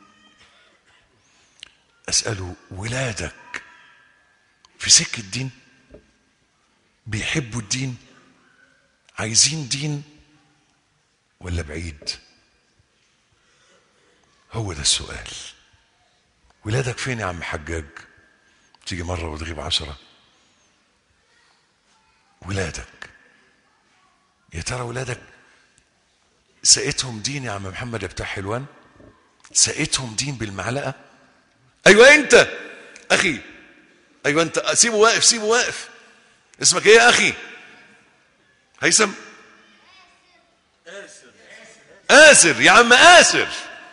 اسأله ولادك في سكة الدين بيحبوا الدين عايزين دين ولا بعيد هو ده السؤال ولادك فين يا عم حجاج تيجي مرة وتغيب عشرة ولادك يا ترى ولادك سقيتهم دين يا عم محمد يا بتاع حلوان سقيتهم دين بالمعلقة ايوه انت اخي ايوه انت سيبه واقف سيبه واقف اسمك ايه يا اخي هيثم آسر يا عم آسر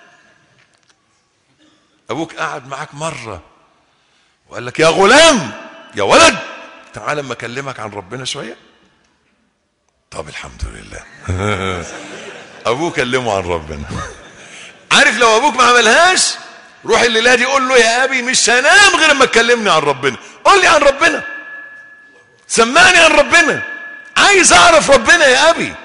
أبوك قعد معاك مرة وقال لك يا غلام يا ولد تعال اما اكلمك عن ربنا شويه طب الحمد لله ابوه كلمه عن ربنا عارف لو ابوك ما عملهاش روح الليله دي قول له يا ابي مش هنام غير اما تكلمني عن ربنا قول لي عن ربنا سمعني عن ربنا عايز اعرف ربنا يا ابي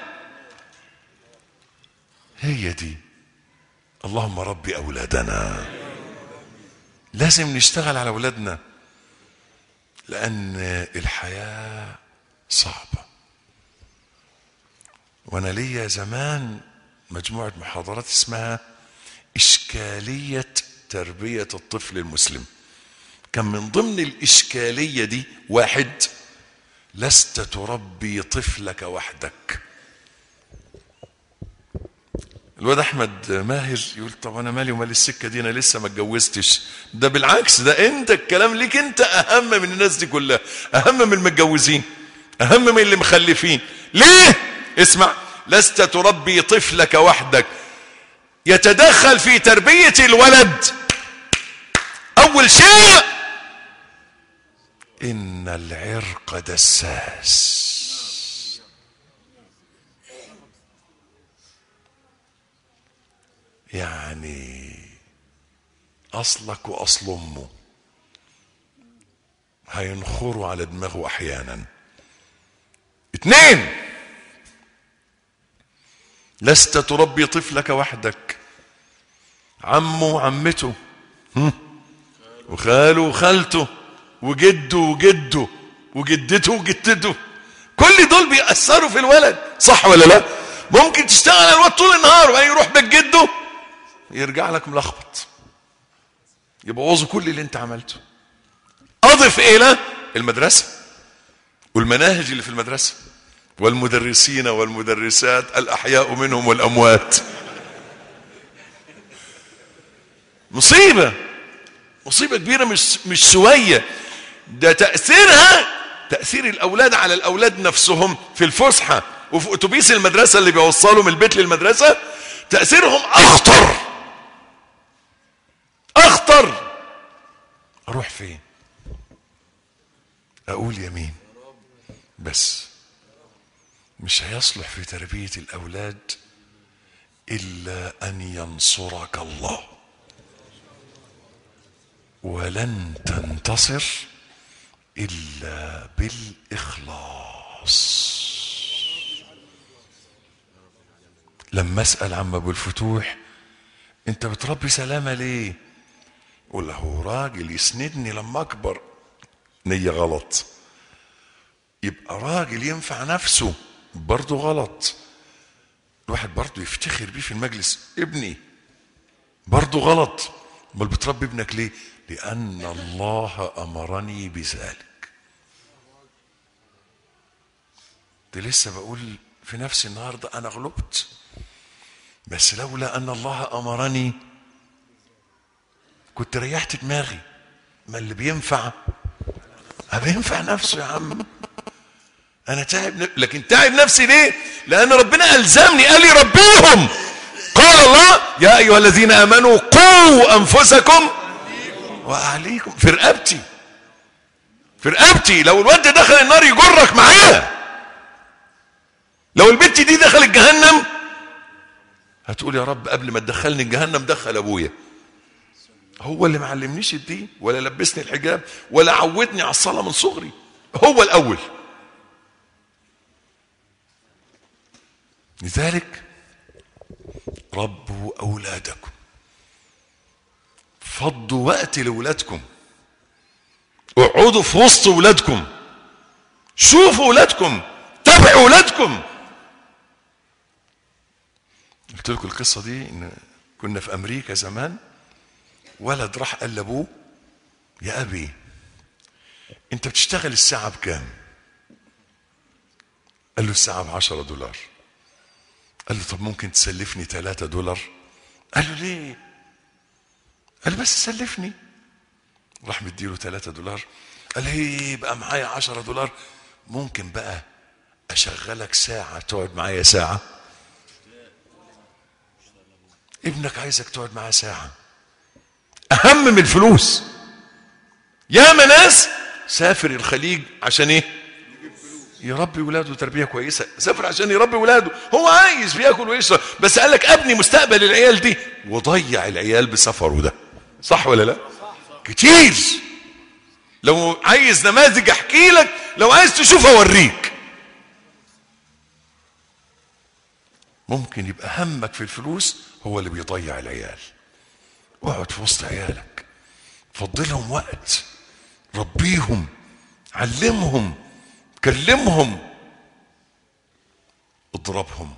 هي دي اللهم ربي اولادنا لازم نشتغل على اولادنا لان الحياه صعبه وانا ليا زمان مجموعه محاضرات اسمها اشكاليه تربيه الطفل المسلم كان من ضمن الاشكاليه دي واحد لست تربي طفلك وحدك الواد احمد ماهر يقول طب انا مالي ومال السكه دي انا لسه ما اتجوزتش ده بالعكس ده انت الكلام ليك انت اهم من الناس دي كلها اهم من المتجوزين اهم من اللي مخلفين ليه اسمع لست تربي طفلك وحدك يتدخل في تربيه الولد اول شيء ان العرق دساس يعني اصلك واصل امه هينخروا على دماغه احيانا اتنين لست تربي طفلك وحدك عمه وعمته هم؟ وخاله وخالته وجده وجده وجدته وجدته كل دول بيأثروا في الولد صح ولا لا ممكن تشتغل على الواد طول النهار وبعدين يروح بيت جده يرجع لك ملخبط يبوظوا كل اللي انت عملته اضف الى المدرسه والمناهج اللي في المدرسه والمدرسين والمدرسات الاحياء منهم والاموات مصيبه مصيبه كبيره مش مش شويه ده تاثيرها تاثير الاولاد على الاولاد نفسهم في الفسحه وفي اتوبيس المدرسه اللي بيوصلوا من البيت للمدرسه تأثيرهم أخطر أخطر أروح فين أقول يمين بس مش هيصلح في تربية الأولاد إلا أن ينصرك الله ولن تنتصر إلا بالإخلاص لما أسأل عم أبو الفتوح أنت بتربي سلامة ليه يقول له راجل يسندني لما أكبر نية غلط يبقى راجل ينفع نفسه برضه غلط الواحد برضه يفتخر بيه في المجلس ابني برضه غلط امال بتربي ابنك ليه لان الله امرني بذلك ده لسه بقول في نفسي النهارده انا غلبت بس لولا ان الله امرني كنت ريحت دماغي ما اللي بينفع ما بينفع نفسه يا عم انا تعب ن... لكن تعب نفسي ليه لان ربنا الزمني قال لي ربيهم قال الله يا ايها الذين امنوا قوا انفسكم واهليكم في رقبتي في رقبتي لو الواد ده دخل النار يجرك معاه لو البت دي دخلت جهنم هتقول يا رب قبل ما تدخلني الجهنم دخل ابويا هو اللي معلمنيش الدين ولا لبسني الحجاب ولا عودني على الصلاه من صغري هو الاول لذلك ربوا اولادكم فضوا وقت لاولادكم اقعدوا في وسط اولادكم شوفوا اولادكم تابعوا اولادكم قلت لكم القصه دي ان كنا في امريكا زمان ولد راح قال لابوه يا ابي انت بتشتغل الساعه بكام قال له الساعه بعشرة دولار قال له طب ممكن تسلفني ثلاثة دولار قال له ليه قال له بس سلفني راح مديله ثلاثة دولار قال هي بقى معايا عشرة دولار ممكن بقى أشغلك ساعة تقعد معايا ساعة ابنك عايزك تقعد معاه ساعة أهم من الفلوس يا ناس سافر الخليج عشان ايه يربي ولاده تربيه كويسه سافر عشان يربي ولاده هو عايز بياكل ويشرب بس قال لك ابني مستقبل العيال دي وضيع العيال بسفره ده صح ولا لا كتير لو عايز نماذج احكي لك لو عايز تشوف اوريك ممكن يبقى همك في الفلوس هو اللي بيضيع العيال اقعد في وسط عيالك فضلهم وقت ربيهم علمهم كلمهم اضربهم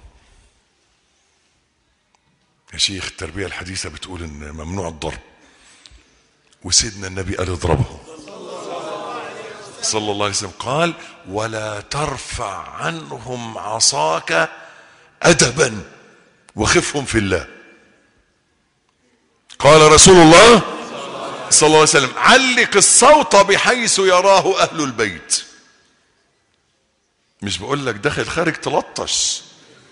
يا شيخ التربية الحديثة بتقول ان ممنوع الضرب وسيدنا النبي قال اضربهم صلى الله عليه وسلم قال ولا ترفع عنهم عصاك أدبا وخفهم في الله قال رسول الله صلى الله عليه وسلم علق الصوت بحيث يراه أهل البيت مش بقول لك داخل خارج تلطش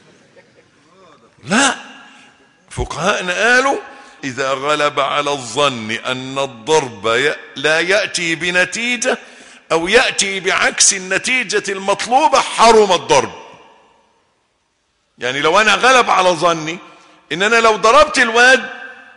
لا فقهاءنا قالوا إذا غلب على الظن أن الضرب لا يأتي بنتيجة أو يأتي بعكس النتيجة المطلوبة حرم الضرب يعني لو أنا غلب على ظني إن أنا لو ضربت الواد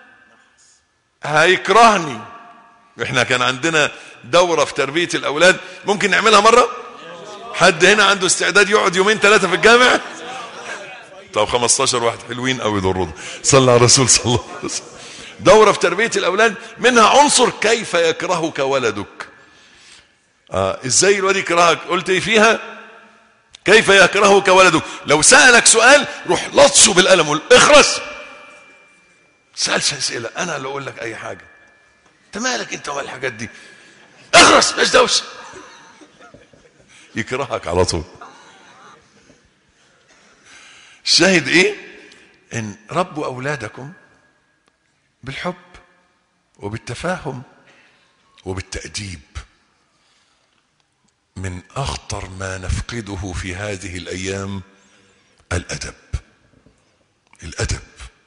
هيكرهني احنا كان عندنا دورة في تربية الأولاد ممكن نعملها مرة حد هنا عنده استعداد يقعد يومين ثلاثة في الجامع طب 15 واحد حلوين قوي دول صلى على الرسول صلى الله عليه وسلم دورة في تربية الأولاد منها عنصر كيف يكرهك ولدك آه ازاي الواد يكرهك قلت ايه فيها كيف يكرهك ولدك لو سألك سؤال روح لطشه بالقلم قول اخرس سألش اسئلة انا اللي اقول لك اي حاجة انت مالك انت والحاجات دي اخرس مش دوشه يكرهك على طول الشاهد ايه ان ربوا اولادكم بالحب وبالتفاهم وبالتأديب من اخطر ما نفقده في هذه الايام الادب الادب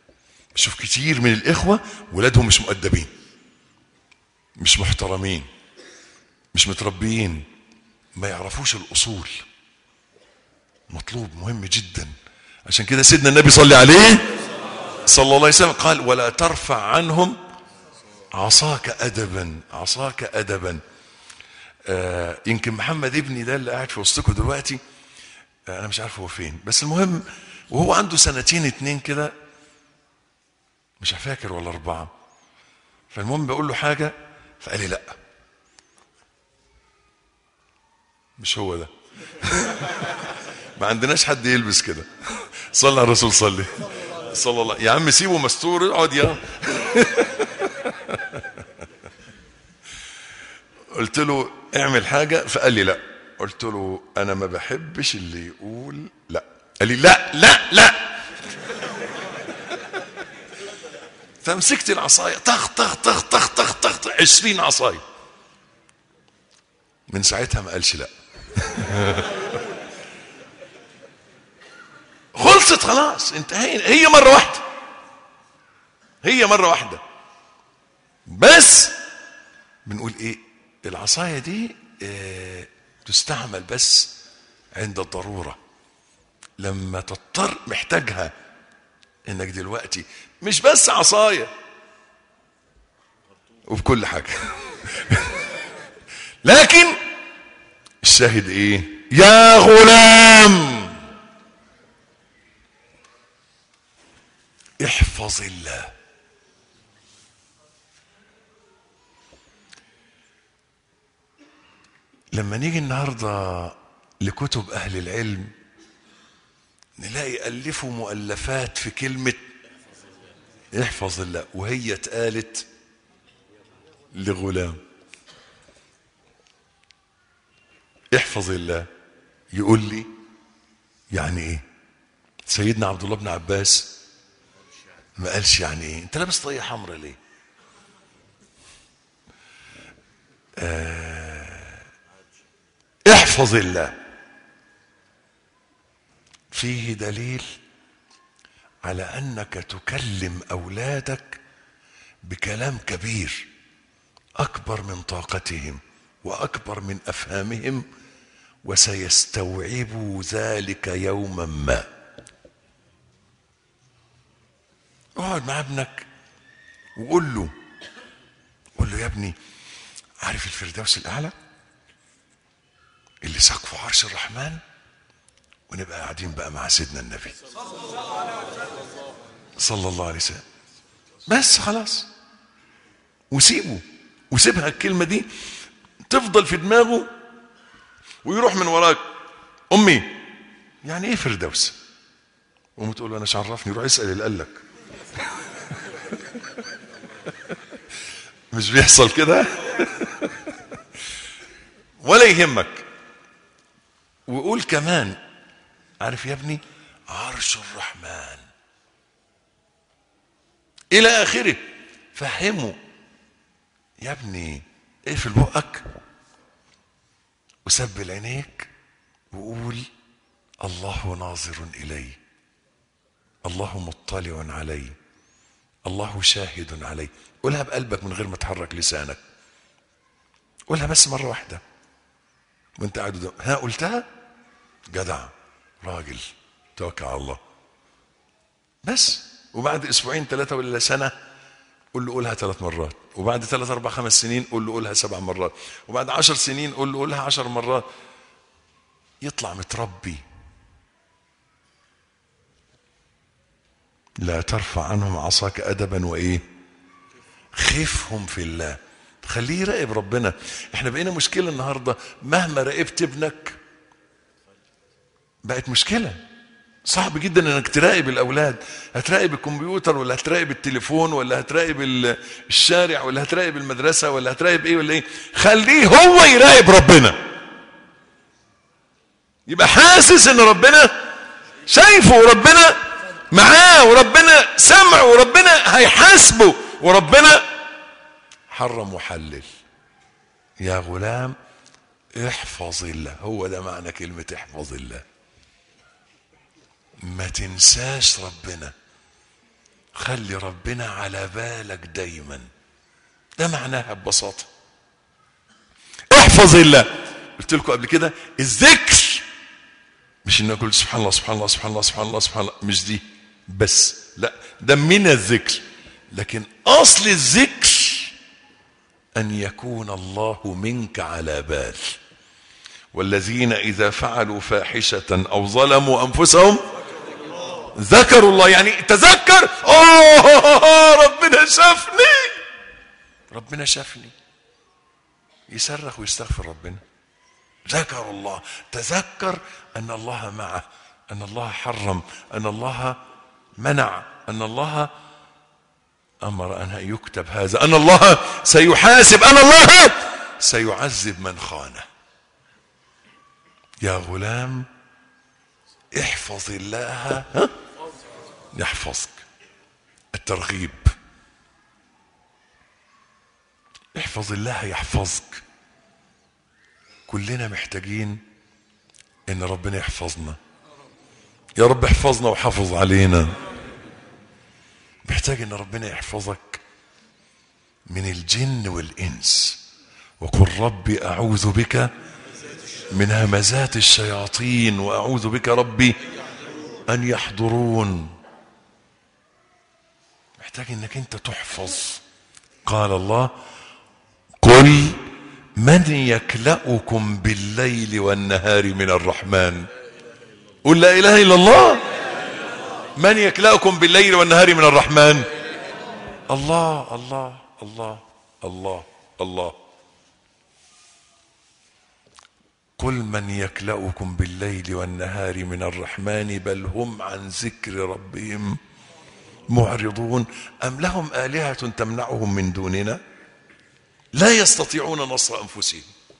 بشوف كتير من الاخوه ولادهم مش مؤدبين مش محترمين مش متربيين ما يعرفوش الاصول مطلوب مهم جدا عشان كده سيدنا النبي صلى عليه صلى الله عليه وسلم قال ولا ترفع عنهم عصاك ادبا عصاك ادبا آه يمكن محمد ابني ده اللي قاعد في وسطكم دلوقتي آه انا مش عارف هو فين بس المهم وهو عنده سنتين اتنين كده مش فاكر ولا اربعه فالمهم بقول له حاجه فقال لي لا مش هو ده ما عندناش حد يلبس كده صلى على الرسول صلي صلى الله يا عم سيبه مستور اقعد يا قلت له اعمل حاجة فقال لي لا قلت له انا ما بحبش اللي يقول لا قال لي لا لا لا فمسكت العصاية طخ طخ طخ طخ طخ طخ طخ 20 عصاية من ساعتها ما قالش لا خلصت خلاص انتهينا هي مرة واحدة هي مرة واحدة بس بنقول ايه العصاية دي اه تستعمل بس عند الضرورة لما تضطر محتاجها انك دلوقتي مش بس عصاية وفي كل حاجة لكن الشاهد ايه يا غلام احفظ الله لما نيجي النهارده لكتب اهل العلم نلاقي الفوا مؤلفات في كلمه احفظ الله وهي اتقالت لغلام احفظ الله يقول لي يعني ايه سيدنا عبد الله بن عباس ما قالش يعني ايه انت لابس طاقية حمراء ليه آه احفظ الله فيه دليل على انك تكلم اولادك بكلام كبير اكبر من طاقتهم واكبر من افهامهم وسيستوعبوا ذلك يوما ما اقعد مع ابنك وقول له قول له يا ابني عارف الفردوس الاعلى اللي سقفه عرش الرحمن ونبقى قاعدين بقى مع سيدنا النبي صلى الله عليه وسلم بس خلاص وسيبه وسيبها الكلمة دي تفضل في دماغه ويروح من وراك أمي يعني إيه فردوس قوم تقول له أنا مش عرفني روح اسأل اللي قال لك مش بيحصل كده ولا يهمك وقول كمان عارف يا ابني عرش الرحمن الى اخره فهمه يا ابني اقفل بقك وسبل عينيك وقول الله ناظر الي الله مطلع علي الله شاهد علي قولها بقلبك من غير ما تحرك لسانك قولها بس مره واحده وانت قاعد قدام ها قلتها جدع راجل توكل على الله بس وبعد اسبوعين ثلاثه ولا سنه قول له قولها ثلاث مرات وبعد ثلاث اربع خمس سنين قول له قولها سبع مرات وبعد عشر سنين قول له قولها عشر مرات يطلع متربي لا ترفع عنهم عصاك ادبا وايه خفهم في الله خليه يراقب ربنا احنا بقينا مشكله النهارده مهما راقبت ابنك بقت مشكله صعب جدا انك تراقب الاولاد هتراقب الكمبيوتر ولا هتراقب التليفون ولا هتراقب الشارع ولا هتراقب المدرسه ولا هتراقب ايه ولا ايه خليه هو يراقب ربنا يبقى حاسس ان ربنا شايفه وربنا معاه وربنا سمعه وربنا هيحاسبه وربنا حرم وحلل يا غلام احفظ الله هو ده معنى كلمة احفظ الله ما تنساش ربنا خلي ربنا على بالك دايما ده معناها ببساطة احفظ الله قلت لكم قبل كده الذكر مش ان اقول سبحان الله سبحان الله سبحان الله سبحان الله سبحان الله مش دي بس لا ده من الذكر لكن اصل الذكر ان يكون الله منك على بال والذين اذا فعلوا فاحشه او ظلموا انفسهم ذكروا الله يعني تذكر اوه ربنا شافني ربنا شافني يصرخ ويستغفر ربنا ذكر الله تذكر ان الله معه ان الله حرم ان الله منع ان الله امر ان يكتب هذا ان الله سيحاسب ان الله سيعذب من خانه يا غلام احفظ الله ها؟ يحفظك الترغيب احفظ الله يحفظك كلنا محتاجين ان ربنا يحفظنا يا رب احفظنا وحافظ علينا محتاج ان ربنا يحفظك من الجن والانس وقل ربي اعوذ بك من همزات الشياطين واعوذ بك ربي ان يحضرون محتاج انك انت تحفظ قال الله قل من يكلأكم بالليل والنهار من الرحمن قل لا اله الا الله من يكلأكم بالليل والنهار من الرحمن الله الله الله الله الله قل من يكلأكم بالليل والنهار من الرحمن بل هم عن ذكر ربهم معرضون أم لهم آلهة تمنعهم من دوننا لا يستطيعون نصر أنفسهم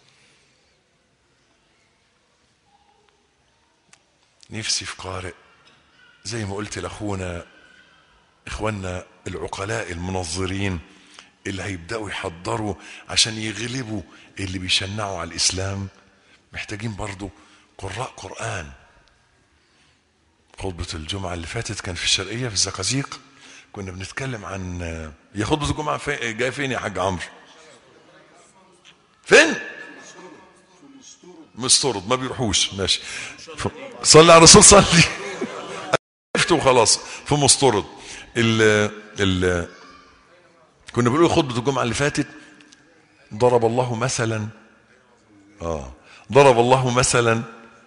نفسي في قارئ زي ما قلت لأخونا إخواننا العقلاء المنظرين اللي هيبدأوا يحضروا عشان يغلبوا اللي بيشنعوا على الإسلام محتاجين برضو قراء قرآن خطبة الجمعة اللي فاتت كان في الشرقية في الزقازيق كنا بنتكلم عن يا خطبة الجمعة في... جاي فين يا حاج عمرو فين مستورد ما بيروحوش ماشي ف... صلي على الرسول صلي عرفت وخلاص في مستورد ال ال كنا بنقول خطبة الجمعة اللي فاتت ضرب الله مثلا اه ضرب الله مثلا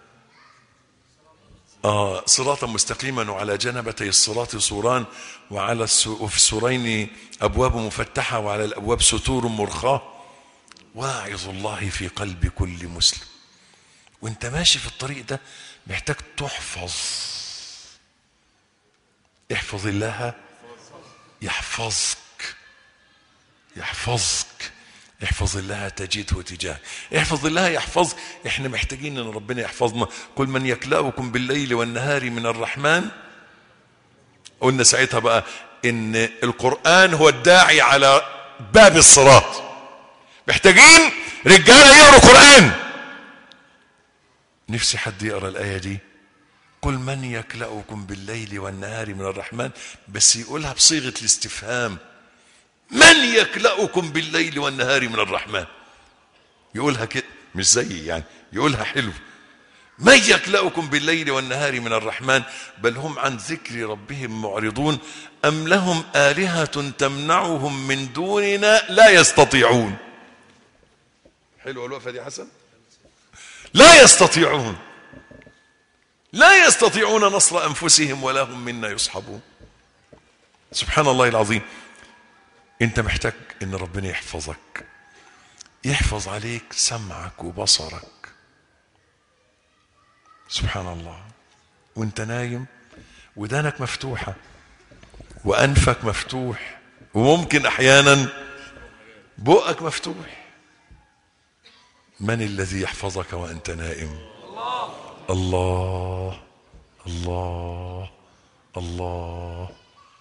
آه صراطا مستقيما وعلى جنبتي الصراط سوران وعلى وفي السورين ابواب مفتحه وعلى الابواب ستور مرخاه واعظ الله في قلب كل مسلم وانت ماشي في الطريق ده محتاج تحفظ احفظ الله يحفظك يحفظك احفظ الله تجده تجاهك احفظ الله يحفظك احنا محتاجين ان ربنا يحفظنا كل من يكلأكم بالليل والنهار من الرحمن قلنا ساعتها بقى ان القرآن هو الداعي على باب الصراط محتاجين رجالة يقروا قرآن نفسي حد يقرا الآية دي قل من يكلأكم بالليل والنهار من الرحمن بس يقولها بصيغة الاستفهام من يكلأكم بالليل والنهار من الرحمن يقولها كده مش زيي يعني يقولها حلو من يكلأكم بالليل والنهار من الرحمن بل هم عن ذكر ربهم معرضون أم لهم آلهة تمنعهم من دوننا لا يستطيعون حلوة الوقفة دي حسن لا يستطيعون لا يستطيعون نصر أنفسهم ولا هم منا يصحبون سبحان الله العظيم انت محتاج ان ربنا يحفظك يحفظ عليك سمعك وبصرك سبحان الله وانت نايم ودانك مفتوحة وأنفك مفتوح وممكن أحيانا بقك مفتوح من الذي يحفظك وأنت نائم الله الله الله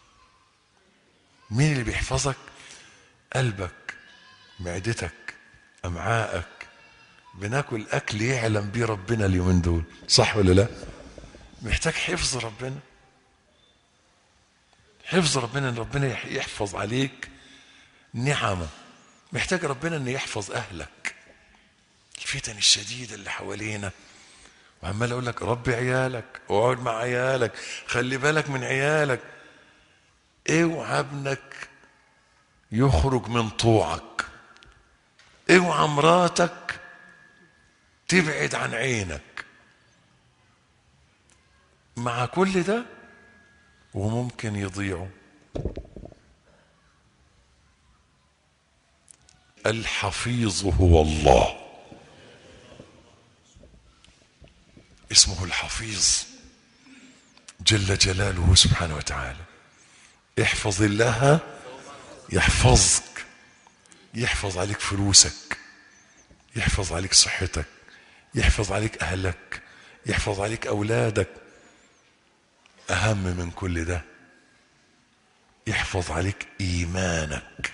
مين اللي بيحفظك قلبك معدتك امعائك بناكل اكل يعلم بيه ربنا اليومين دول صح ولا لا محتاج حفظ ربنا حفظ ربنا ان ربنا يح- يحفظ عليك نعمه محتاج ربنا ان يحفظ اهلك الفتن الشديده اللي حوالينا وعمال اقول لك ربي عيالك واقعد مع عيالك خلي بالك من عيالك اوعى ابنك يخرج من طوعك اوعى مراتك تبعد عن عينك مع كل ده وممكن يضيعوا الحفيظ هو الله اسمه الحفيظ جل جلاله سبحانه وتعالى احفظ الله يحفظك يحفظ عليك فلوسك يحفظ عليك صحتك يحفظ عليك اهلك يحفظ عليك اولادك اهم من كل ده يحفظ عليك ايمانك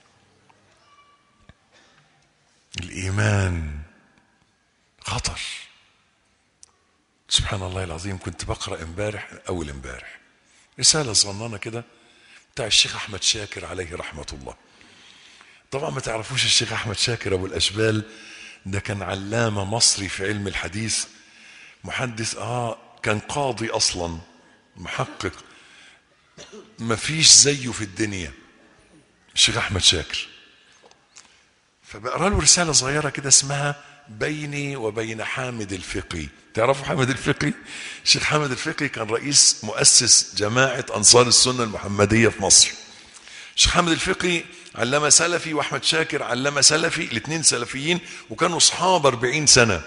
الايمان خطر سبحان الله العظيم كنت بقرا امبارح اول امبارح رساله صغننه كده بتاع الشيخ احمد شاكر عليه رحمه الله طبعا ما تعرفوش الشيخ احمد شاكر ابو الاشبال ده كان علامه مصري في علم الحديث محدث اه كان قاضي اصلا محقق ما فيش زيه في الدنيا الشيخ احمد شاكر فبقرا له رساله صغيره كده اسمها بيني وبين حامد الفقي تعرفوا حامد الفقي الشيخ حامد الفقي كان رئيس مؤسس جماعه انصار السنه المحمديه في مصر الشيخ حامد الفقي علامه سلفي واحمد شاكر علامه سلفي الاثنين سلفيين وكانوا اصحاب 40 سنه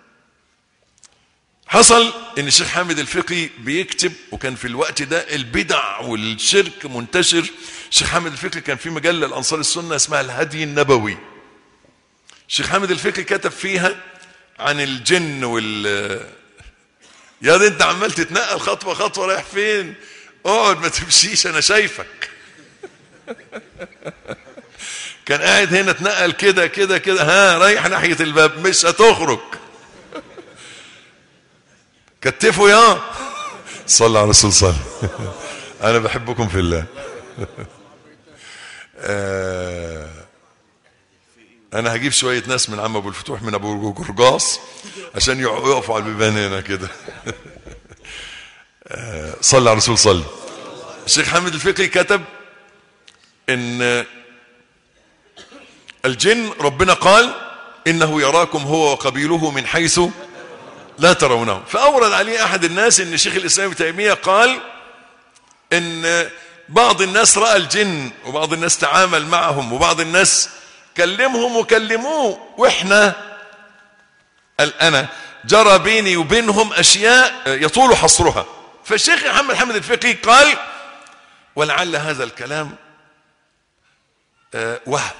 حصل ان الشيخ حامد الفقي بيكتب وكان في الوقت ده البدع والشرك منتشر الشيخ حامد الفقي كان في مجله الانصار السنه اسمها الهدي النبوي الشيخ حامد الفقي كتب فيها عن الجن وال يا دي انت عمال تتنقل خطوه خطوه رايح فين اقعد ما تمشيش انا شايفك كان قاعد هنا اتنقل كده كده كده ها رايح ناحيه الباب مش هتخرج كتفوا يا صلى على الرسول صلى انا بحبكم في الله آه انا هجيب شويه ناس من عم ابو الفتوح من ابو قرقاص عشان يقفوا على البيبان هنا كده آه صلى على الرسول صلى الشيخ حامد الفقي كتب ان الجن ربنا قال انه يراكم هو وقبيله من حيث لا ترونه فاورد عليه احد الناس ان شيخ الاسلام ابن تيميه قال ان بعض الناس راى الجن وبعض الناس تعامل معهم وبعض الناس كلمهم وكلموه واحنا انا جرى بيني وبينهم اشياء يطول حصرها فالشيخ محمد حمد الفقي قال ولعل هذا الكلام وهم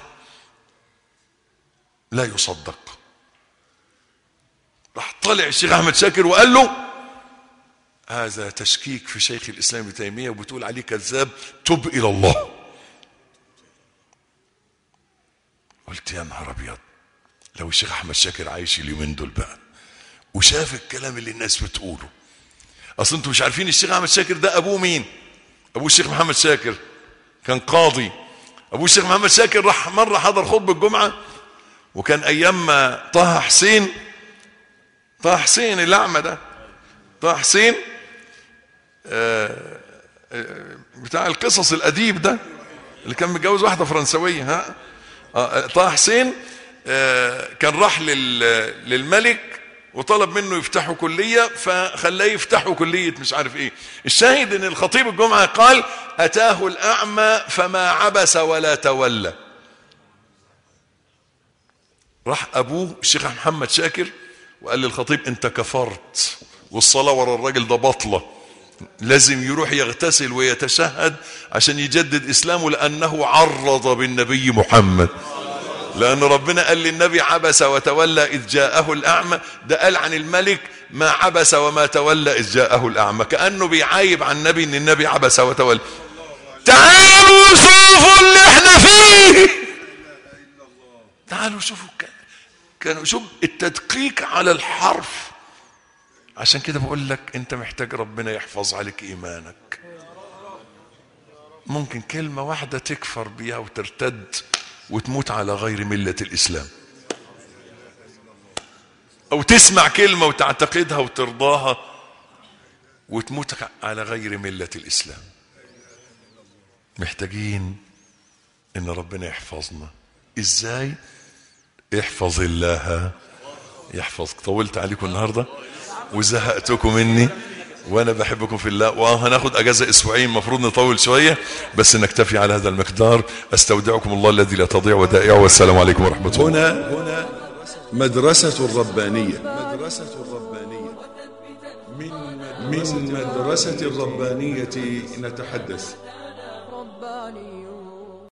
لا يصدق راح طلع الشيخ احمد شاكر وقال له هذا تشكيك في شيخ الاسلام ابن تيميه وبتقول عليه كذاب تب الى الله قلت يا نهار ابيض لو الشيخ احمد شاكر عايش اليومين دول بقى وشاف الكلام اللي الناس بتقوله اصل انتم مش عارفين الشيخ احمد شاكر ده ابوه مين ابوه الشيخ محمد شاكر كان قاضي ابوه الشيخ محمد شاكر راح مره حضر خطبه الجمعه وكان ايام ما طه حسين طه حسين الاعمى ده طه حسين آه بتاع القصص الاديب ده اللي كان متجوز واحده فرنسويه ها آه طه حسين آه كان راح للملك وطلب منه يفتحوا كلية فخلاه يفتحوا كلية مش عارف ايه الشاهد ان الخطيب الجمعة قال اتاه الاعمى فما عبس ولا تولى راح ابوه الشيخ محمد شاكر وقال للخطيب انت كفرت والصلاة ورا الراجل ده بطلة لازم يروح يغتسل ويتشهد عشان يجدد اسلامه لانه عرض بالنبي محمد لأن ربنا قال للنبي عبس وتولى إذ جاءه الأعمى ده قال عن الملك ما عبس وما تولى إذ جاءه الأعمى كأنه بيعايب عن النبي إن النبي عبس وتولى تعالوا شوفوا اللي احنا فيه تعالوا شوفوا كانوا شوف التدقيق على الحرف عشان كده بقول لك انت محتاج ربنا يحفظ عليك ايمانك ممكن كلمة واحدة تكفر بيها وترتد وتموت على غير ملة الإسلام أو تسمع كلمة وتعتقدها وترضاها وتموت على غير ملة الإسلام محتاجين إن ربنا يحفظنا إزاي احفظ الله يحفظك طولت عليكم النهاردة وزهقتكم مني وانا بحبكم في الله وهناخد اجازه اسبوعين المفروض نطول شويه بس نكتفي على هذا المقدار استودعكم الله الذي لا تضيع ودائعه والسلام عليكم ورحمه الله هنا هنا مدرسة الربانية مدرسة الربانية من مدرسة الربانية نتحدث رباني